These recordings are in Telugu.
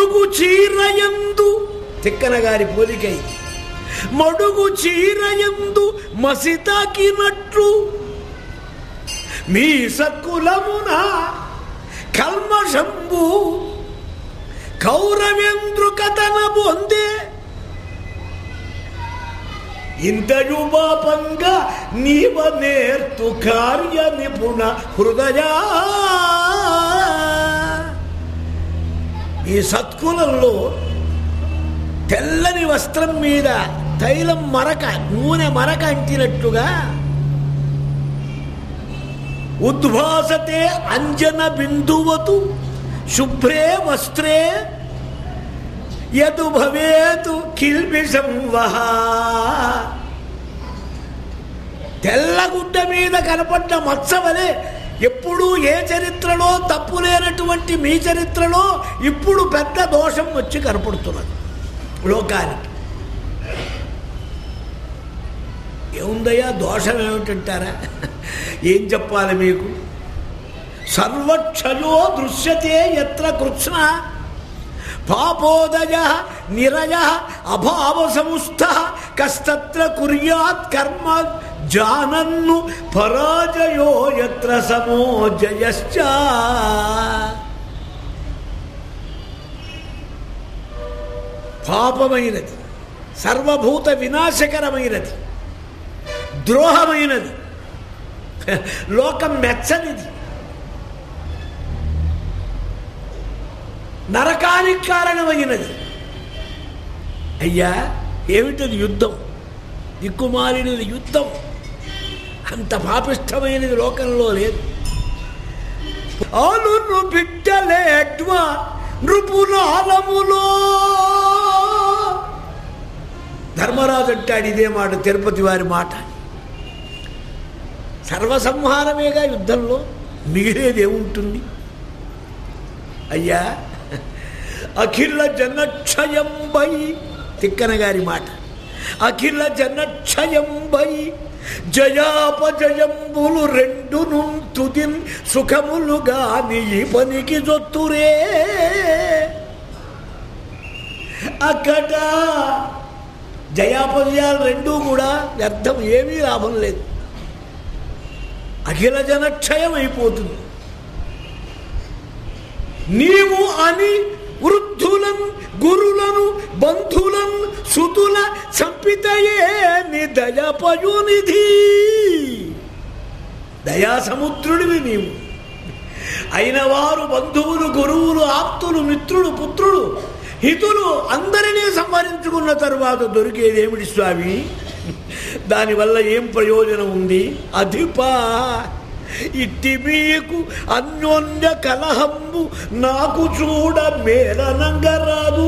మడుగు చీరయందు తిక్కన గారి పోలికై మడుగు చీరయందు మసితాకినట్లు మీ సక్కులమున కల్మషంబు కౌరవేంద్రు కథన పొందే ఇంతయు పాపంగా నీవ నేర్తు కార్య నిపుణ హృదయా ఈ సత్కులంలో తెల్లని వస్త్రం మీద తైలం మరక నూనె మరక అంటినట్లుగా ఉద్భాసతే అంజన బిందువతు శుభ్రే వస్త్రే యదు భవేతు కిల్బిషం వహ తెల్లగుడ్డ మీద కనపడ్డ మత్స వలె ఎప్పుడు ఏ చరిత్రలో తప్పు లేనటువంటి మీ చరిత్రలో ఇప్పుడు పెద్ద దోషం వచ్చి కనపడుతున్నది లోకానికి ఏముందయ్యా దోషం ఏమిటంటారా ఏం చెప్పాలి మీకు సర్వక్షయో దృశ్యతే ఎత్ర కృష్ణ పాపోదయ నిరయ అభావ సముస్థ కస్తత్ర కుర్యాత్ కర్మ జానన్ను పరాజయో ఎత్ర సమో జయశ్చ పాపమైనది సర్వభూత వినాశకరమైనది ద్రోహమైనది లోకం మెచ్చనిది నరకానికి కారణమైనది అయ్యా ఏమిటది యుద్ధం దిక్కుమాలినది యుద్ధం అంత పాపిష్టమైనది లోకంలో లేదు అవును బిడ్డలేడ్వా నృపునాలములో ధర్మరాజు అంటాడు ఇదే మాట తిరుపతి వారి మాట సర్వసంహారమేగా యుద్ధంలో మిగిలేది ఏముంటుంది అయ్యా అఖిల జనక్షయంబై తిక్కన గారి మాట అఖిల జనక్షయంబై జయాపజయంబులు రెండును తుదిన్ సుఖములుగా నీ పనికి జొత్తురే అక్కడ జయాపజయాలు రెండూ కూడా వ్యర్థం ఏమీ లాభం లేదు అఖిల జనక్షయం అయిపోతుంది నీవు అని వృద్ధులను గురులను బంధులను సుతుల సంపితయే ని దయపయునిధి దయా సముద్రుడివి నీవు అయిన వారు బంధువులు గురువులు ఆప్తులు మిత్రులు పుత్రులు హితులు అందరినీ సంహరించుకున్న తరువాత దొరికేదేమిటి స్వామి దానివల్ల ఏం ప్రయోజనం ఉంది అధిపా ఇట్టి మీకు అన్యోన్య కలహంబు నాకు చూడ మేలనంగరాదు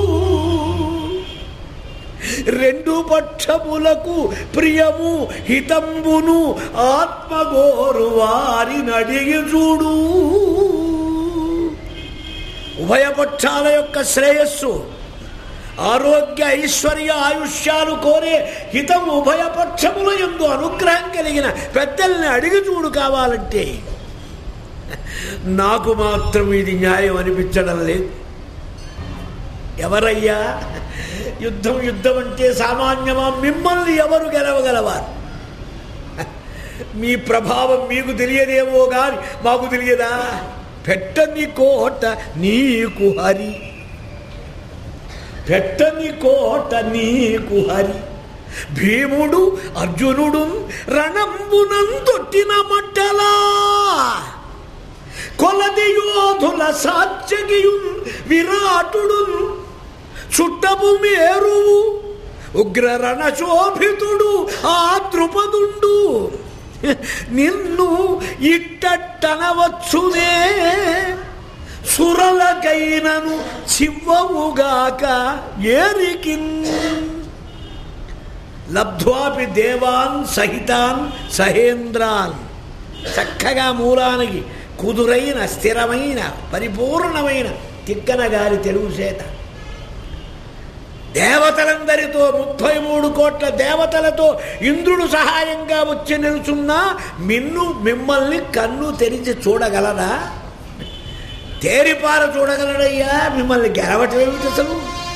రెండు పక్షములకు ప్రియము హితంబును ఆత్మగోరు వారి నడిగి చూడు ఉభయపక్షాల యొక్క శ్రేయస్సు ఆరోగ్య ఐశ్వర్య ఆయుష్యాలు కోరే హితం ఉభయపక్షముల ఎందు అనుగ్రహం కలిగిన పెద్దల్ని అడిగి చూడు కావాలంటే నాకు మాత్రం ఇది న్యాయం అనిపించడం లేదు ఎవరయ్యా యుద్ధం యుద్ధం అంటే సామాన్యమా మిమ్మల్ని ఎవరు గెలవగలవారు మీ ప్రభావం మీకు తెలియదేమో కానీ మాకు తెలియదా పెట్టని కోట నీకు హరి పెట్టని కోట నీకు హరి భీముడు అర్జునుడు రణంబునం తొట్టిన మట్టలా కొలది యోధుల సాత్యగియున్ విరాటుడు చుట్టపు మేరువు ఉగ్ర రణశోభితుడు ఆ ద్రుపదుండు నిన్ను ఇట్టనవచ్చునే సురలకైనను చివ్వవుగాక ఏరికిన్ లబ్ధ్వాపి దేవాన్ సహితాన్ సహేంద్రాన్ చక్కగా మూలానికి కుదురైన స్థిరమైన పరిపూర్ణమైన తిక్కన గారి తెలుగు చేత దేవతలందరితో ముప్పై మూడు కోట్ల దేవతలతో ఇంద్రుడు సహాయంగా వచ్చి నిలుచున్నా మిన్ను మిమ్మల్ని కన్ను తెరిచి చూడగలరా తేరిపార చూడగలడయ్యా మిమ్మల్ని గెలవటం ఏమిటి అసలు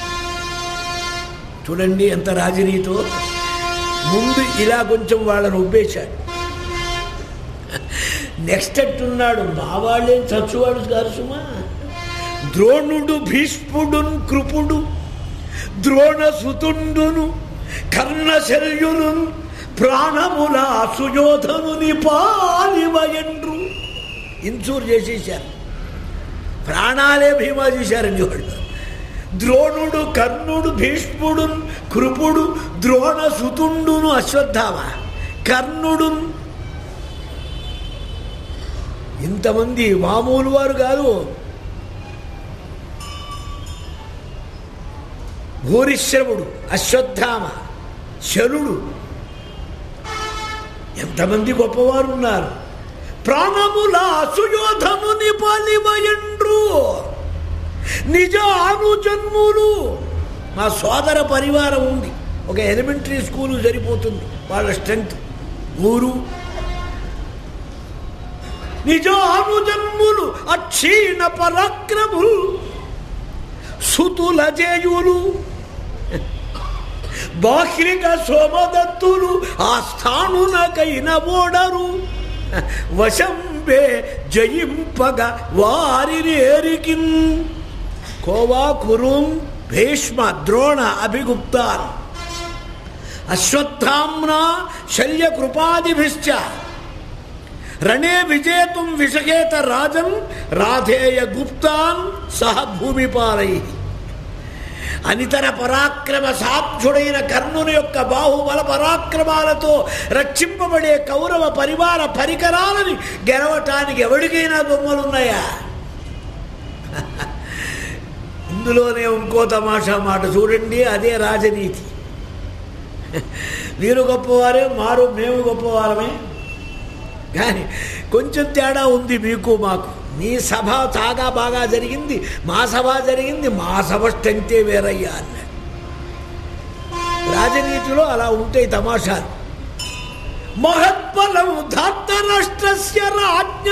చూడండి ఎంత రాజనీతో ముందు ఇలా కొంచెం వాళ్ళని ఉబ్బేశాడు నెక్స్ట్ అట్టున్నాడు మా వాళ్ళేం చచ్చువాడు కాదు సుమా ద్రోణుడు భీష్ముడున్ కృపుడు ద్రోణ సుతుండును కర్ణశల్యును ప్రాణముల సుయోధనుని పాలివయండ్రు ఇన్సూర్ చేసేశారు ప్రాణాలే భీమా చేశారండి వాళ్ళు ద్రోణుడు కర్ణుడు భీష్ముడు కృపుడు ద్రోణ సుతుండును అశ్వత్థామ కర్ణుడు ఇంతమంది మామూలు వారు కాదు భూరిశ్రవుడు అశ్వత్థామ శలుడు ఎంతమంది గొప్పవారు ఉన్నారు ప్రాణముల సుయోధనుని పాలివయండ్రు నిజ అనుజన్ములు మా సోదర పరివారం ఉంది ఒక ఎలిమెంటరీ స్కూల్ సరిపోతుంది వాళ్ళ స్ట్రెంగ్త్ ఊరు నిజ అనుజన్ములు అక్షీణ పరాక్రములు సుతుల జేయులు బాహ్రిక సోమదత్తులు ఆ స్థానునకైన ఓడరు వశంబే జయింపగ వారినేరికిన్ కోవా కురుం భీష్మ ద్రోణ అభిగుప్తాన్ అశ్వత్థామ్న శల్యకృపాదిభిశ్చ రణే విజేతుం విషగేత రాజన్ రాధేయ గుప్తాన్ సహ భూమిపాలై అనితర పరాక్రమ సాక్షుడైన కర్ణుని యొక్క బాహుబల పరాక్రమాలతో రక్షింపబడే కౌరవ పరివార పరికరాలని గెలవటానికి ఎవరికైనా బొమ్మలున్నాయా ఇందులోనే ఇంకో తమాషా మాట చూడండి అదే రాజనీతి మీరు గొప్పవారే మారు మేము గొప్పవారమే కానీ కొంచెం తేడా ఉంది మీకు మాకు మీ సభ చాలా బాగా జరిగింది మా సభ జరిగింది మా సభ స్ట్రెంతే వేరయ్యా అన్నాడు రాజనీతిలో అలా ఉంటాయి తమాషాలు మహత్ఫలం ధార్తరాష్ట్రస్య రాజ్ఞ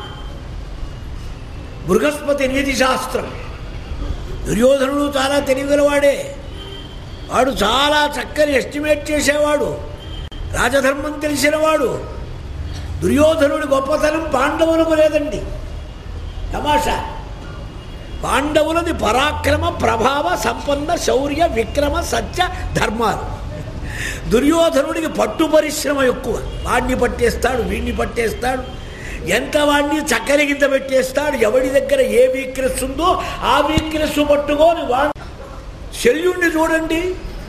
బృహస్పతి నీతి శాస్త్రం దుర్యోధనుడు చాలా తెలివిగలవాడే వాడు చాలా చక్కని ఎస్టిమేట్ చేసేవాడు రాజధర్మం తెలిసినవాడు దుర్యోధనుడి గొప్పతనం పాండవులకు లేదండి తమాషా పాండవులది పరాక్రమ ప్రభావ సంపన్న శౌర్య విక్రమ సత్య ధర్మాలు దుర్యోధనుడికి పట్టు పరిశ్రమ ఎక్కువ వాడిని పట్టేస్తాడు వీడిని పట్టేస్తాడు ఎంత వాడిని చక్కని గింత పెట్టేస్తాడు ఎవడి దగ్గర ఏ వీక్నెస్ ఉందో ఆ వీక్నెస్ పట్టుకొని వాడు శల్యుణ్ణి చూడండి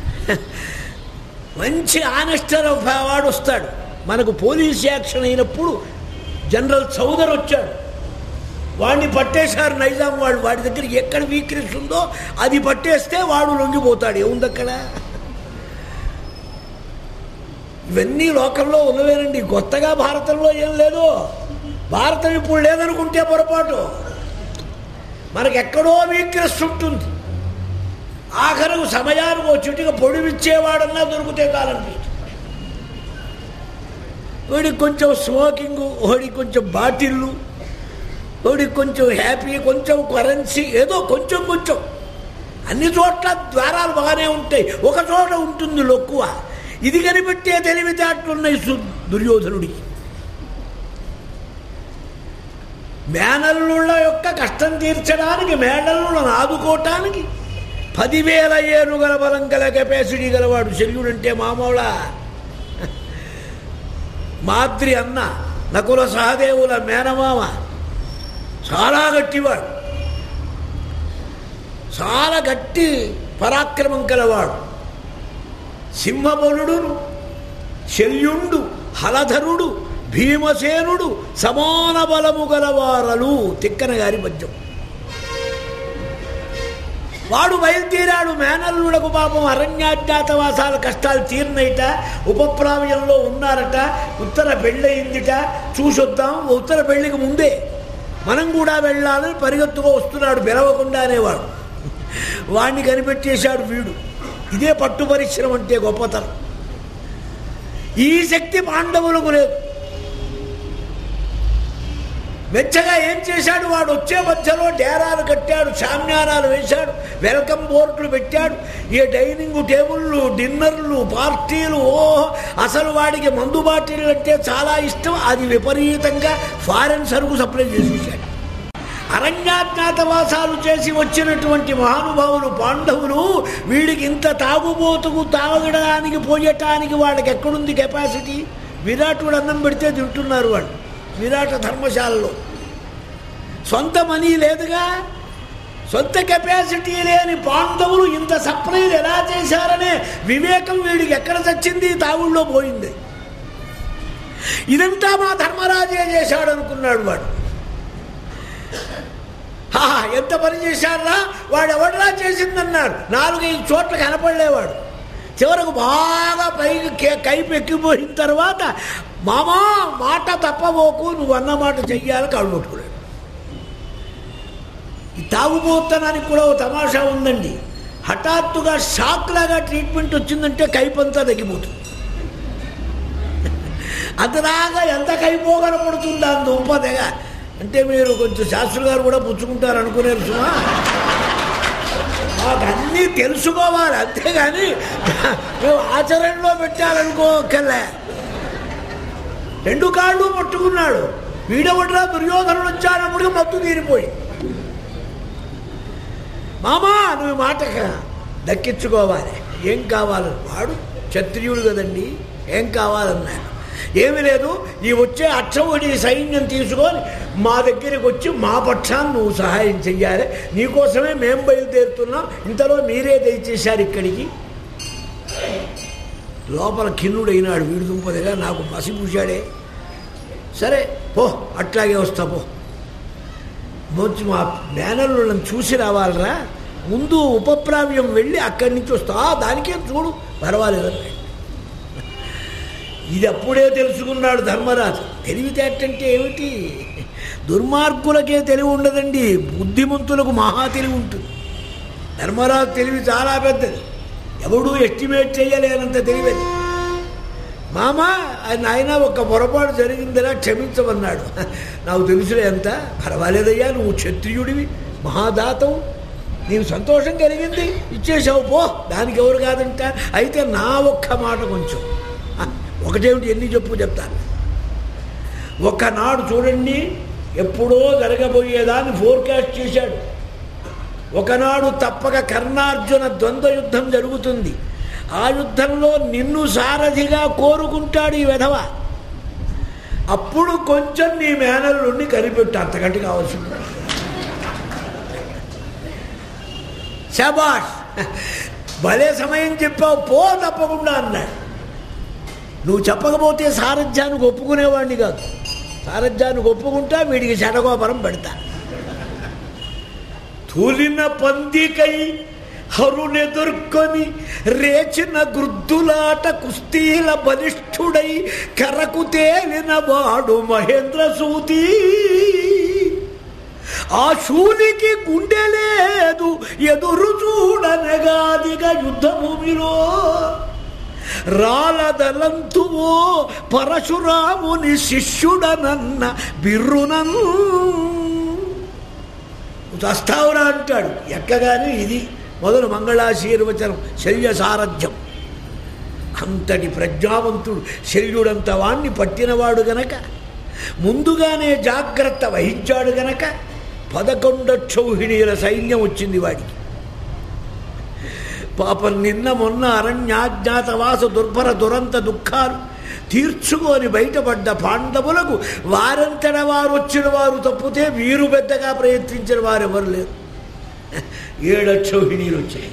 మంచి ఆనెస్టర్ వాడు వస్తాడు మనకు పోలీస్ యాక్షన్ అయినప్పుడు జనరల్ చౌదర్ వచ్చాడు వాడిని పట్టేశారు నైజాం వాడు వాడి దగ్గర ఎక్కడ వీక్నెస్ ఉందో అది పట్టేస్తే వాడు లొంగిపోతాడు ఏముంది అక్కడ ఇవన్నీ లోకంలో ఉన్నవేనండి కొత్తగా భారతంలో ఏం లేదు భారతం ఇప్పుడు లేదనుకుంటే పొరపాటు మనకు ఎక్కడో వీక్నెస్ ఉంటుంది ఆఖరకు సమయానికి ఓ చుట్టుగా పొడివిచ్చేవాడన్నా దొరికితే కాలనిపిస్తుంది వాడికి కొంచెం స్మోకింగ్ వాడికి కొంచెం బాటిళ్ళు వాడికి కొంచెం హ్యాపీ కొంచెం కరెన్సీ ఏదో కొంచెం కొంచెం అన్ని చోట్ల ద్వారాలు బాగానే ఉంటాయి ఒక చోట ఉంటుంది లొక్కువ ఇది కనిపెట్టే తెలివితేటలున్నాయి సు దుర్యోధనుడికి మేనల్లుళ్ళ యొక్క కష్టం తీర్చడానికి మేనల్లుళ్ళను ఆదుకోవటానికి పదివేల ఏనుగల బలం గల కెపాసిటీ గలవాడు శల్యుడంటే మామూల మాద్రి అన్న నకుల సహదేవుల మేనమామ చాలా గట్టివాడు చాలా గట్టి పరాక్రమం కలవాడు సింహబలుడును శల్యుండు హలధరుడు భీమసేనుడు సమాన బలము గలవారలు తిక్కన గారి పద్యం వాడు బయలుదేరాడు మేనల్లుడకు పాపం అరణ్యాజ్ఞాతవాసాల కష్టాలు తీరినయిట ఉపప్రావ్యంలో ఉన్నారట ఉత్తర పెళ్ళయిందిట చూసొద్దాం ఉత్తర పెళ్లికి ముందే మనం కూడా వెళ్ళాలని పరిగెత్తుగా వస్తున్నాడు బెరవకుండా వాడు వాడిని కనిపెట్టేశాడు వీడు ఇదే పట్టు పరిశ్రమ అంటే గొప్పతనం ఈ శక్తి పాండవులకు లేదు వెచ్చగా ఏం చేశాడు వాడు వచ్చే మధ్యలో డేరాలు కట్టాడు శామ్యానాలు వేశాడు వెల్కమ్ బోర్డులు పెట్టాడు ఈ డైనింగ్ టేబుళ్ళు డిన్నర్లు పార్టీలు ఓ అసలు వాడికి మందు బాటిల్ అంటే చాలా ఇష్టం అది విపరీతంగా ఫారెన్ సరుకు సప్లై చేసేసాడు అరణ్యాజ్ఞాతవాసాలు చేసి వచ్చినటువంటి మహానుభావులు పాండవులు వీడికి ఇంత తాగుబోతుకు తాగడానికి పోయటానికి వాళ్ళకి ఎక్కడుంది కెపాసిటీ విరాటుడు అన్నం పెడితే తింటున్నారు వాళ్ళు విరాట ధర్మశాలలో సొంత మనీ లేదుగా సొంత కెపాసిటీ లేని పాండవులు ఇంత సప్లైలు ఎలా చేశారనే వివేకం వీడికి ఎక్కడ చచ్చింది తాగుళ్ళో పోయింది ఇదంతా మా ధర్మరాజే చేశాడు అనుకున్నాడు వాడు ఆహా, ఎంత పని చేశారా వాడు ఎవడరా చేసిందన్నాడు నాలుగైదు చోట్ల కనపడలేవాడు చివరకు బాగా పైకి కే- కైపు ఎక్కిపోయిన తర్వాత మామా మాట తప్పబోకు నువ్వు అన్న మాట చెయ్యాలి కాళ్ళు పట్టుకున్నాడు ఈ తాగుబోతనానికి కూడా ఓ తమాషా ఉందండి హఠాత్తుగా షాక్ లాగా ట్రీట్మెంట్ వచ్చిందంటే కైపంతా తగ్గిపోతుంది అంతదాకా ఎంత కైపోగనపడుతుంది అంత ఉప్పదగా అంటే మీరు కొంచెం శాస్త్రి గారు కూడా పుచ్చుకుంటారు అనుకునేరు సుమా మాకు అన్నీ తెలుసుకోవాలి అంతేగాని మేము ఆచరణలో పెట్టాలనుకోకలే రెండు కాళ్ళు పట్టుకున్నాడు వీడవడ్రా దుర్యోధనుడు వచ్చానప్పుడు మత్తు తీరిపోయి మామా నువ్వు మాట దక్కించుకోవాలి ఏం కావాలి వాడు క్షత్రియుడు కదండి ఏం కావాలన్నాడు ఏమీ లేదు ఈ వచ్చే అచ్చవుడి సైన్యం తీసుకొని మా దగ్గరికి వచ్చి మా పక్షాన్ని నువ్వు సహాయం చెయ్యాలి నీకోసమే మేం బయలుదేరుతున్నాం ఇంతలో మీరే దయచేశారు ఇక్కడికి లోపల కిన్నుడైనాడు వీడు దుంపదిగా నాకు మసిపూశాడే సరే పో అట్లాగే వస్తా పో మంచి మా మేనల్లులను చూసి రావాలరా ముందు ఉపప్రావ్యం వెళ్ళి అక్కడి నుంచి వస్తా "ఆ, దానికే చూడు పర్వాలేదు అన్నాడు. ఇది అప్పుడే తెలుసుకున్నాడు ధర్మరాజు తెలివితేటంటే ఏమిటి దుర్మార్గులకే తెలివి ఉండదండి బుద్ధిమంతులకు మహా తెలివి ఉంటుంది ధర్మరాజు తెలివి చాలా పెద్దది ఎవడూ ఎస్టిమేట్ చేయలేనంత తెలివది మామ ఆయన ఆయన ఒక పొరపాటు జరిగిందిరా క్షమించమన్నాడు నాకు తెలుసులే ఎంత పర్వాలేదయ్యా నువ్వు క్షత్రియుడివి మహాదాతవు నీకు సంతోషం కలిగింది ఇచ్చేసావు పో దానికి ఎవరు కాదంట అయితే నా ఒక్క మాట కొంచెం ఆ, ఒకటేమిటి ఎన్ని చెప్పు చెప్తాను ఒకనాడు చూడండి ఎప్పుడో జరగబోయేదాన్ని ఫోర్కాస్ట్ చేశాడు ఒకనాడు తప్పక కర్ణార్జున ద్వంద్వ యుద్ధం జరుగుతుంది ఆ యుద్ధంలో నిన్ను సారథిగా కోరుకుంటాడు ఈ వెధవ అప్పుడు కొంచెం నీ మేనల్లుండి కనిపెట్టు అంతకంటే కావాల్సింది శబాష్ భలే సమయం చెప్పావు పో తప్పకుండా అన్నాడు నువ్వు చెప్పకపోతే సారథ్యానికి ఒప్పుకునేవాడిని కాదు సారథ్యానికి ఒప్పుకుంటా వీడికి శటగోపరం పెడతా తూలిన పందికై హరునెదుర్కొని రేచిన గృద్దులాట కుస్తీల బలిష్ఠుడై కరకు తేలిన వాడు మహేంద్ర సూతి ఆ శూలికి గుండె లేదు ఎదురు చూడనగాదిగా యుద్ధ భూమిలో రాలదలంతువో పరశురాముని శిష్యుడనన్న బిర్రునన్ చస్తావురా అంటాడు ఎక్కగానే ఇది మొదలు మంగళాశీర్వచనం శల్య సారథ్యం అంతటి ప్రజ్ఞావంతుడు శల్యుడంత వాణ్ణి పట్టినవాడు గనక ముందుగానే జాగ్రత్త వహించాడు గనక పదకొండక్షౌహిణీల సైన్యం వచ్చింది వాడికి పాపం నిన్న మొన్న అరణ్యాజ్ఞాతవాస దుర్భర దురంత దుఃఖాలు తీర్చుకొని బయటపడ్డ పాండవులకు వారంతట వారు వచ్చిన వారు తప్పితే వీరు పెద్దగా ప్రయత్నించిన వారు ఎవరు లేరు ఏడక్షౌహిణీలు వచ్చాయి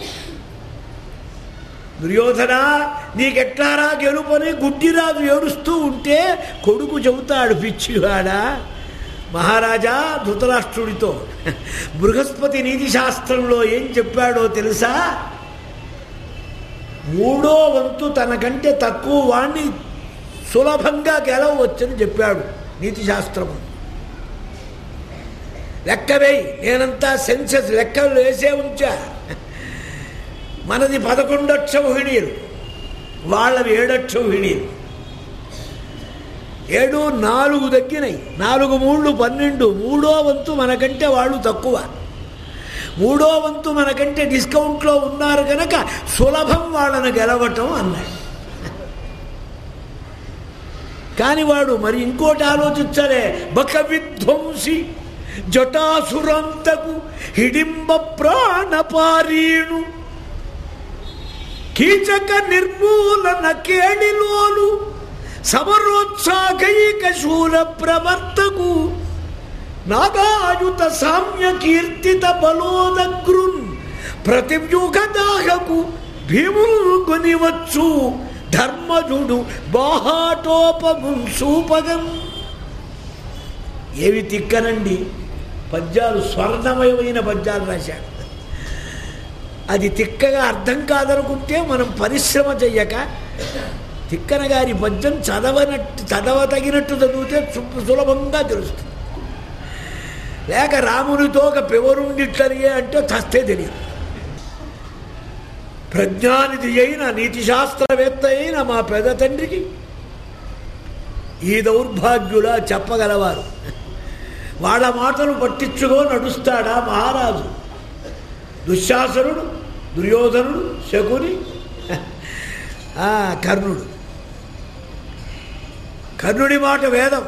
దుర్యోధన నీకెట్లారా గెలుపని గుడ్డిరాజు ఏడుస్తూ ఉంటే కొడుకు చెబుతాడు పిచ్చివాడా మహారాజా ధృతరాష్ట్రుడితో బృహస్పతి నీతి శాస్త్రంలో ఏం చెప్పాడో తెలుసా మూడో వంతు తనకంటే తక్కువ వాణ్ణి సులభంగా గెలవచ్చని చెప్పాడు నీతి శాస్త్రము లెక్క వేయి నేనంతా సెన్సెస్ లెక్కలు వేసే ఉంచా మనది పదకొండక్షౌహిణీలు వాళ్ళవి ఏడక్షౌహిణీలు ఏడు నాలుగు తగ్గినాయి నాలుగు మూళ్ళు పన్నెండు మూడో వంతు మనకంటే వాళ్ళు తక్కువ మూడో వంతు మనకంటే డిస్కౌంట్లో ఉన్నారు కనుక సులభం వాళ్ళని గెలవటం అన్నాడు కాని వాడు మరి ఇంకోటి ఆలోచించలే బక విధ్వంసి జటాసురంతకు హిడింబ ప్రాణపారీణు కీచక నిర్మూలన కేడిలోను సమరోత్సాహైక శూల ప్రవర్తకు నాగాయుత సామ్య కీర్తిత బలోదగ్రున్ ప్రతివ్యూహదాహకు భీముల్ కొనివచ్చు ధర్మజుడు బాహాటోపముంసూపగం ఏవి తిక్కనండి పద్యాలు స్వర్ణమయమైన పద్యాలు రాశాడు అది తిక్కగా అర్థం కాదనుకుంటే మనం పరిశ్రమ చెయ్యక తిక్కన గారి పద్యం చదవనట్టు చదవతగినట్టు చదివితే సు- సులభంగా తెలుస్తుంది లేక రామునితో ఒక పెవరుండిట్లనియే అంటే చస్తే తెలియదు ప్రజ్ఞానిధి అయిన నీతి శాస్త్రవేత్త అయిన మా పెద్ద తండ్రికి ఈ దౌర్భాగ్యులా చెప్పగలవారు వాళ్ళ మాటలు పట్టించుకో నడుస్తాడా మహారాజు దుశ్శాసనుడు దుర్యోధనుడు శకుని ఆ, కర్ణుడు కర్ణుడి మాట వేదం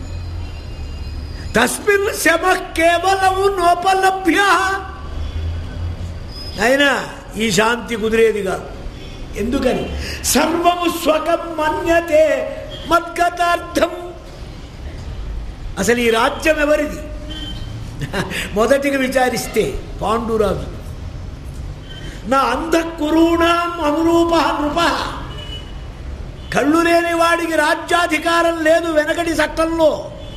తస్మిన్ శమ కేవలము నోపలభ్య అయినా ఈ శాంతి కుదిరేది కాదు ఎందుకని సర్వము స్వకం మన్యతే మద్గతార్థం అసలు ఈ రాజ్యం ఎవరిది మొదటిగా విచారిస్తే పాండురాజు నా అంధకురూణాం అనురూప నృప కళ్ళు లేని వాడికి రాజ్యాధికారం లేదు వెనకటి చట్టంలో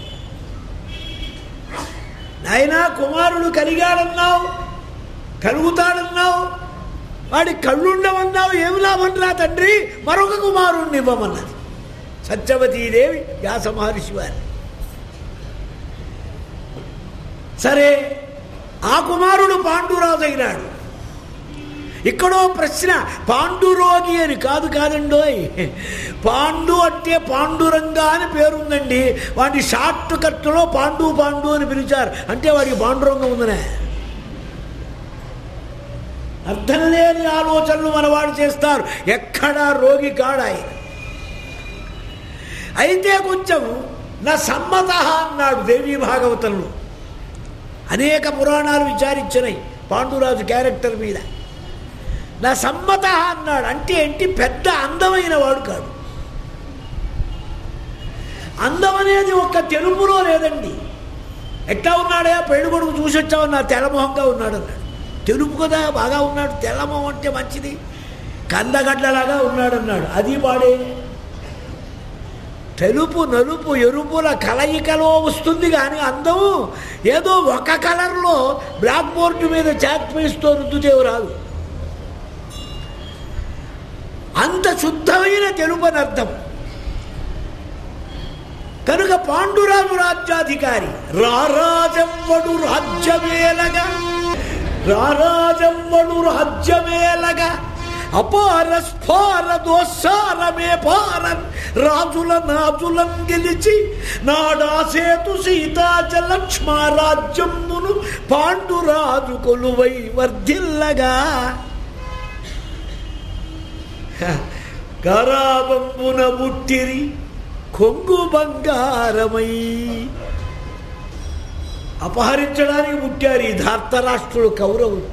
నాయనా కుమారుడు కలిగాడన్నావు కలుగుతాడన్నావు వాడి కళ్ళుండమన్నావు ఏమి లాభం రా తండ్రి మరొక కుమారుణ్ణి ఇవ్వమన్నది సత్యవతీదేవి వ్యాస మహర్షి వారి సరే ఆ కుమారుడు పాండురాజు అయినాడు ఇక్కడో ప్రశ్న పాండురోగి అని కాదు కాదండోయ్ పాండు అంటే పాండురంగా అని పేరుందండి వాడి షార్ట్ కట్లో పాండు పాండు అని పిలిచారు అంటే వాడికి పాండురంగం ఉందనే అర్థం లేని ఆలోచనలు మనవాడు చేస్తారు ఎక్కడా రోగి కాడాయి అయితే కొంచెం నా సమ్మత అన్నాడు దేవీ భాగవతంలో అనేక పురాణాలు విచారించినాయి పాండురాజు క్యారెక్టర్ మీద నా సమ్మత అన్నాడు అంటే ఏంటి పెద్ద అందమైన వాడు కాడు అందం అనేది ఒక్క తెలుపులో లేదండి ఎట్లా ఉన్నాడా పెళ్లి కొడుకు చూసి వచ్చావు నా తెల్లమొహంగా ఉన్నాడు అన్నాడు తెలుపు కదా బాగా ఉన్నాడు తెల్లమొహం అంటే మంచిది కందగడ్డలాగా ఉన్నాడు అన్నాడు అది వాడే తెలుపు నలుపు ఎరుపుల కలయికలో వస్తుంది కానీ అందము ఏదో ఒక కలర్లో బ్లాక్ బోర్డు మీద చాక్ పేస్తో రుద్దుతే రాదు అంత శుద్ధమైన తెలుపు అని అర్థం కనుక పాండురాజు రాజ్యాధికారి రారాజవ్వడు రాజ్యమేలగా రారాజవ్వడు రాజ్యమేలగా అపార స్ఫార దోసారమే పారన్ రాజుల నాజులం గెలిచి నాడాసేతు సీతాచ లక్ష్మ రాజ్యమును పాండురాజు కొలువై వర్ధిల్లగా గరాబంబున బుట్టిరి కొంగు బంగారమై అపహరించడానికి పుట్టారు ఈ ధార్తరాష్ట్రుడు కౌరవులు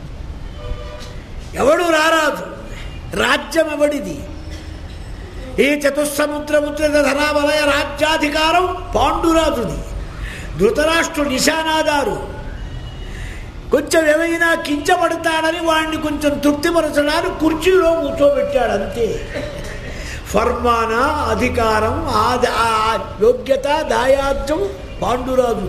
ఎవడు రారాజు రాజ్యం ఎవడిది ఈ చతుస్సముద్రముద్ర ధనావలయ రాజ్యాధికారం పాండురాజుది ధృతరాష్ట్రుడు నిశానాదారు కొంచెం ఏమైనా కించబడతాడని వాడిని కొంచెం తృప్తిపరచడానికి కుర్చీలో కూర్చోబెట్టాడు అంతే ఫర్మాన అధికారం ఆద- ఆ యోగ్యత దాయాద్యం పాండురాజు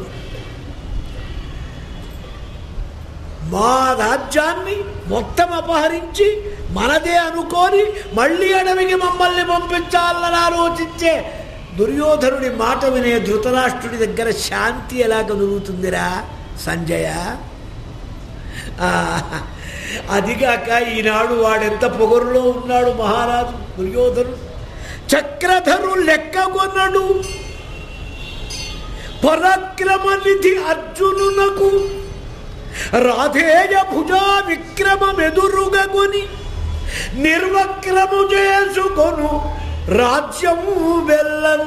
మా రాజ్యాన్ని మొత్తం అపహరించి మనదే అనుకొని మళ్ళీ అడవికి మమ్మల్ని పంపించాలని ఆలోచించే దుర్యోధనుడి మాట వినే ధృతరాష్ట్రుడి దగ్గర శాంతి ఎలా కదులుతుందిరా సంజయ ఆ, అదిగాక ఈనాడు వాడెంత పొగరులో ఉన్నాడు మహారాజు దుర్యోధనుడు చక్రధరు లెక్కగొనడు పరాక్రమ నిధి అర్జునునకు రాధేయ భుజా విక్రమమెదురుగొని నిర్వక్రము చేసుకొను రాజ్యము వెళ్ళన్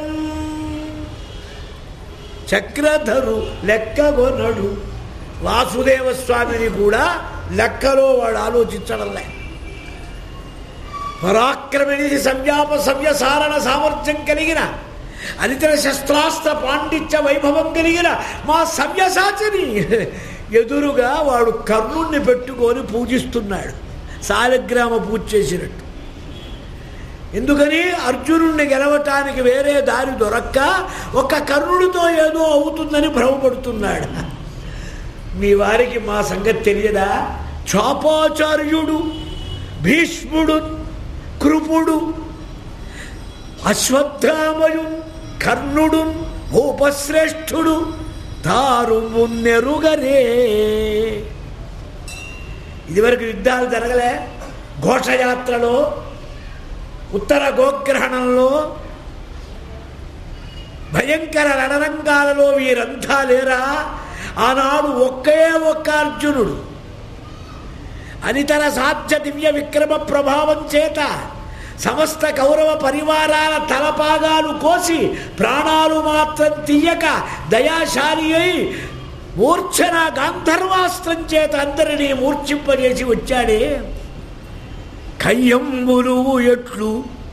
చక్రధరు లెక్కగొనడు వాసుదేవ స్వామిని కూడా లెక్కలో వాడు ఆలోచించడంలే పరాక్రమనిధి సంవ్యాప సవ్యసారణ సామర్థ్యం కలిగిన అనితర శస్త్రాస్త్ర పాండిత్య వైభవం కలిగిన మా సవ్యసాచిని ఎదురుగా వాడు కర్ణుణ్ణి పెట్టుకొని పూజిస్తున్నాడు సాలగ్రామ పూజ చేసినట్టు ఎందుకని అర్జునుణ్ణి గెలవటానికి వేరే దారి దొరక్క ఒక కర్ణుడితో ఏదో అవుతుందని భ్రమపడుతున్నాడు మీ వారికి మా సంగతి తెలియదా చాపాచార్యుడు భీష్ముడు కృపుడు అశ్వత్థామయు కర్ణుడు భూపశ్రేష్ఠుడు తారు మున్నెరుగరే ఇదివరకు యుద్ధాలు జరగలే ఘోషయాత్రలో ఉత్తర గోగ్రహణంలో భయంకర రణరంగాలలో వీరంతా లేరా ఆనాడు ఒకే ఒక్క అర్జునుడు అనితర సాధ్య దివ్య విక్రమ ప్రభావం చేత సమస్త కౌరవ పరివారాల తలపాగాలు కోసి ప్రాణాలు మాత్రం తీయక దయాశాలి అయి మూర్ఛన గాంధర్వాస్త్రం చేత అందరినీ మూర్ఛింపజేసి వచ్చాడే కయ్యంబులు ఎట్లు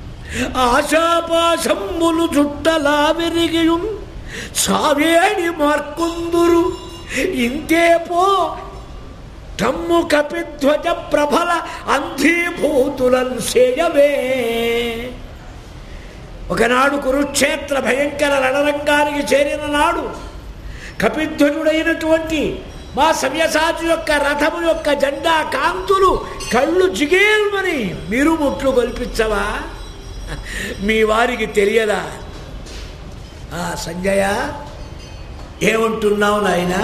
ఆశాపాశంబులు చుట్టలా విరిగియు సావేడి మార్కుందురు ఇంతే పో తమ్ము కపిధ్వజ ప్రభల అంధీభూతులను చేయవే ఒకనాడు కురుక్షేత్ర భయంకర రణరంగానికి చేరిన నాడు కపిధ్వజుడైనటువంటి మా సవ్యసాచి యొక్క రథము యొక్క జెండా కాంతులు కళ్ళు జిగేల్మని మీరు ముట్లు కల్పించవా మీ వారికి తెలియదా ఆ సంజయ ఏమంటున్నావు నాయనా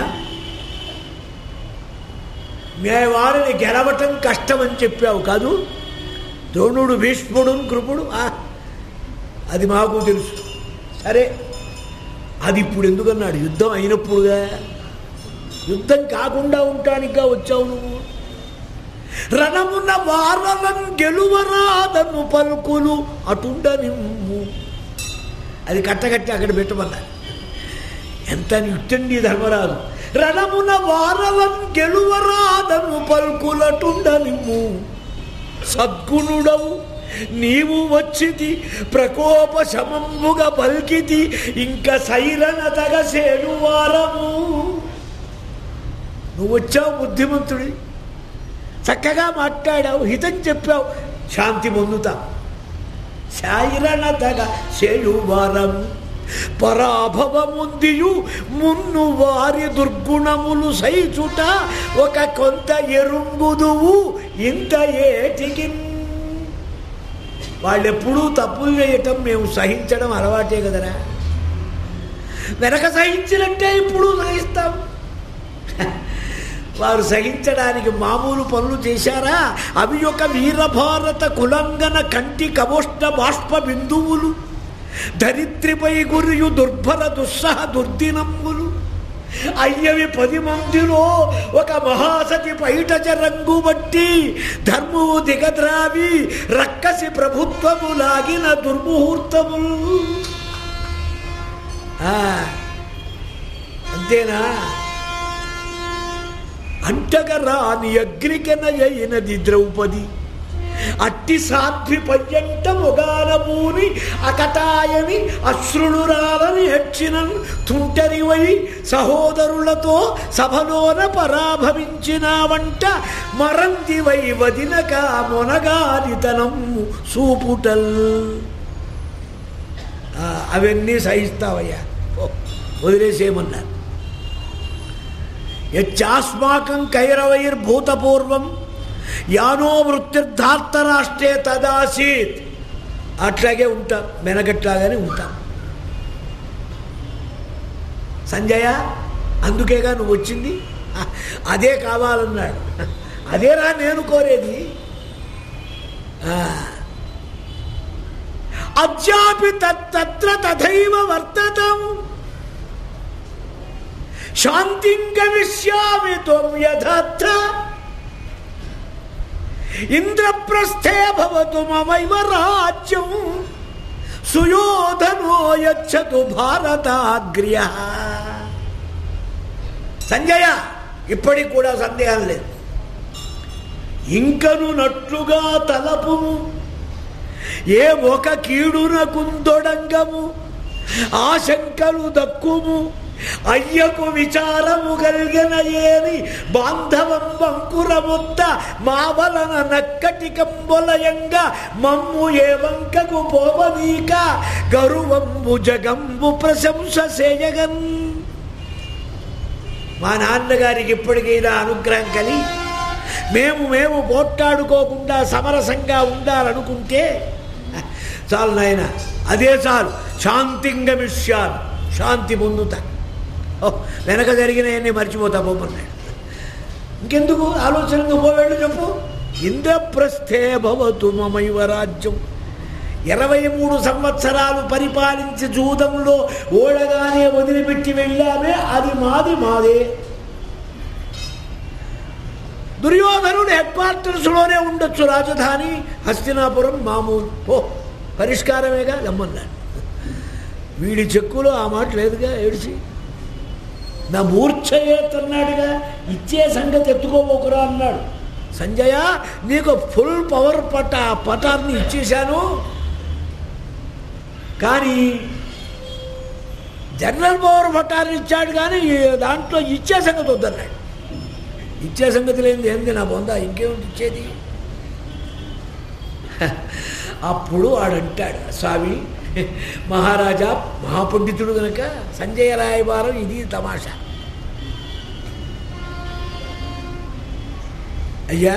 మే వారిని గెలవటం కష్టమని చెప్పావు కాదు ద్రోణుడు భీష్ముడు కృపుడు ఆ, అది మాకు తెలుసు సరే అది ఇప్పుడు ఎందుకన్నాడు యుద్ధం అయినప్పుడుగా యుద్ధం కాకుండా ఉంటానికా వచ్చావు నువ్వు రణమున వారలం గెలువరాదను పలుకులు అటుండ నిమ్ము అది కట్టకట్టి అక్కడ పెట్టమన్నారు ఎంత నిట్టండి ధర్మరాజు రణమున వారలం గెలువరాదను పలుకులటుండ నిమ్ము సద్గుణుడవు నీవు వచ్చితి ప్రకోప శమంబుగా పల్కితి ఇంకా సైరణ తగసేను వారము నువ్వు వచ్చావు బుద్ధిమంతుడి చక్కగా మాట్లాడావు హితం చెప్పావు శాంతి పొందుతావు శాయిరణ తగ చేయువారం పరాభవముందియు మున్ను వారి దుర్గుణములు సైచుట ఒక కొంత ఎరుంగుదువు ఇంత ఏటికి వాళ్ళెప్పుడూ తప్పులు చేయటం మేము సహించడం అలవాటే కదరా వెనక సహించినట్టే ఇప్పుడు సహిస్తాం వారు సహించడానికి మామూలు పనులు చేశారా అవి ఒక వీరభారత కులంగన కంటి కవోష్ణ బాష్ప బిందువులు ధరిత్రిపై గురియు దుర్భర దుస్సహ దుర్దినమ్ములు అయ్యవి పది మందిలో ఒక మహాసతి పైటచ రంగు బట్టి ధర్మము దిగద్రావి రక్కసి ప్రభుత్వము లాగిన దుర్ముహూర్తములు ఆ, అంతేనా అంటగరాని అగ్నికెనయైనది ద్రౌపది అట్టి సాధ్వి పయ్యంట మొగానమూని అకటాయని అశ్రుణురాలని హెచ్చినన్ తుంటరివై సహోదరులతో సభలోన పరాభవించిన వంట మరందివై వదినక మొనగానితనం సూపుటల్ ఆ, అవన్నీ సహిస్తావయ్యా ఓ, వదిలేసేయమన్నారు యచ్చాస్మాకం కైరవైర్భూతపూర్వం యానో వృత్తిర్ధార్తరాష్ట్రే తదాసీత్ అట్లాగే ఉంటాం మెనగట్లాగానే ఉంటాం సంజయ అందుకేగా నువ్వు వచ్చింది అదే కావాలన్నాడు అదేరా నేను కోరేది ఆ. అద్యాపి తత్ర తథైవ వర్తతం శాంతిం గమిష్యామి త్వం యథార్థ ఇంద్రప్రస్థే భవతు మమైవ రాజ్యం సుయోధనో యచ్చతు భారతాగ్ర్య సంజయ ఇప్పటికి కూడా సందేహం లేదు ఇంకను నట్లుగా తలపుము ఏ ఒక కీడునకుందొడంగము ఆశంకలు దక్కుము అయ్యకు విచారము కలిగిన ఏని బాంధవం వంకురముత్త మా వలన నక్కటి కంబొలయంగా మమ్ము ఏ వంకకు పోవనీక గరువంబు జగంబు ప్రశంస సేయగన్ మా నాన్నగారికి ఇప్పటికైనా అనుగ్రహం కలి మేము మేము పోట్లాడుకోకుండా సమరసంగా ఉండాలనుకుంటే చాలు నాయన అదే చాలు శాంతింగమిష్యాలు శాంతి పొందుతా ఓ వెనక జరిగినవన్నీ మర్చిపోతా పోమన్నాడు ఇంకెందుకు ఆలోచనగా పోవేళ్ళు చెప్పు ఇంద్రప్రస్థే భవతు మమైవ రాజ్యం ఇరవై మూడు సంవత్సరాలు పరిపాలించి జూదంలో ఓడగానే వదిలిపెట్టి వెళ్ళామే అది మాది మాదే దుర్యోధనుడు హెడ్ క్వార్టర్స్లోనే ఉండొచ్చు రాజధాని హస్తినాపురం మామూలు ఓ పరిష్కారమేగా గమ్మన్నాడు వీడి చెక్కులో ఆ మాట లేదుగా ఏడిచి నా మూర్ఛయేతన్నాడుగా ఇచ్చే సంగతి ఎత్తుకోబోకురా అన్నాడు సంజయ నీకు ఫుల్ పవర్ పట్ట ఆ పటాన్ని ఇచ్చేశాను కానీ జనరల్ పవర్ పట్టాన్ని ఇచ్చాడు కానీ ఈ దాంట్లో ఇచ్చే సంగతి వద్దన్నాడు ఇచ్చే సంగతి లేనిది ఏంది నా బొందా ఇంకేమిటి ఇచ్చేది అప్పుడు వాడంటాడు స్వామి మహారాజా మహాపండితుడు గనక సంజయ రాయబారం ఇది తమాషా అయ్యా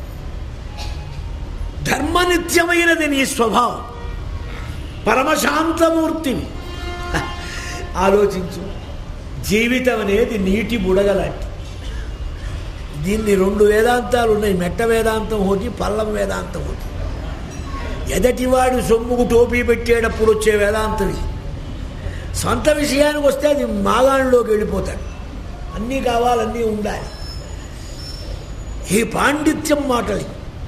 ధర్మనిత్యమైనది నీ స్వభావం పరమశాంతమూర్తివి ఆలోచించు జీవితం అనేది నీటి బుడగలాంటి దీన్ని రెండు వేదాంతాలు ఉన్నాయి మెట్ట వేదాంతం ఒకటి పల్లం వేదాంతం ఒకటి ఎదటివాడు సొమ్ముకు టోపీ పెట్టేటప్పుడు వచ్చే వేదాంతం ఇది సొంత విషయానికి వస్తే అది మాగాణిలోకి వెళ్ళిపోతాడు అన్నీ కావాలన్నీ ఉండాలి ఈ పాండిత్యం మాటలు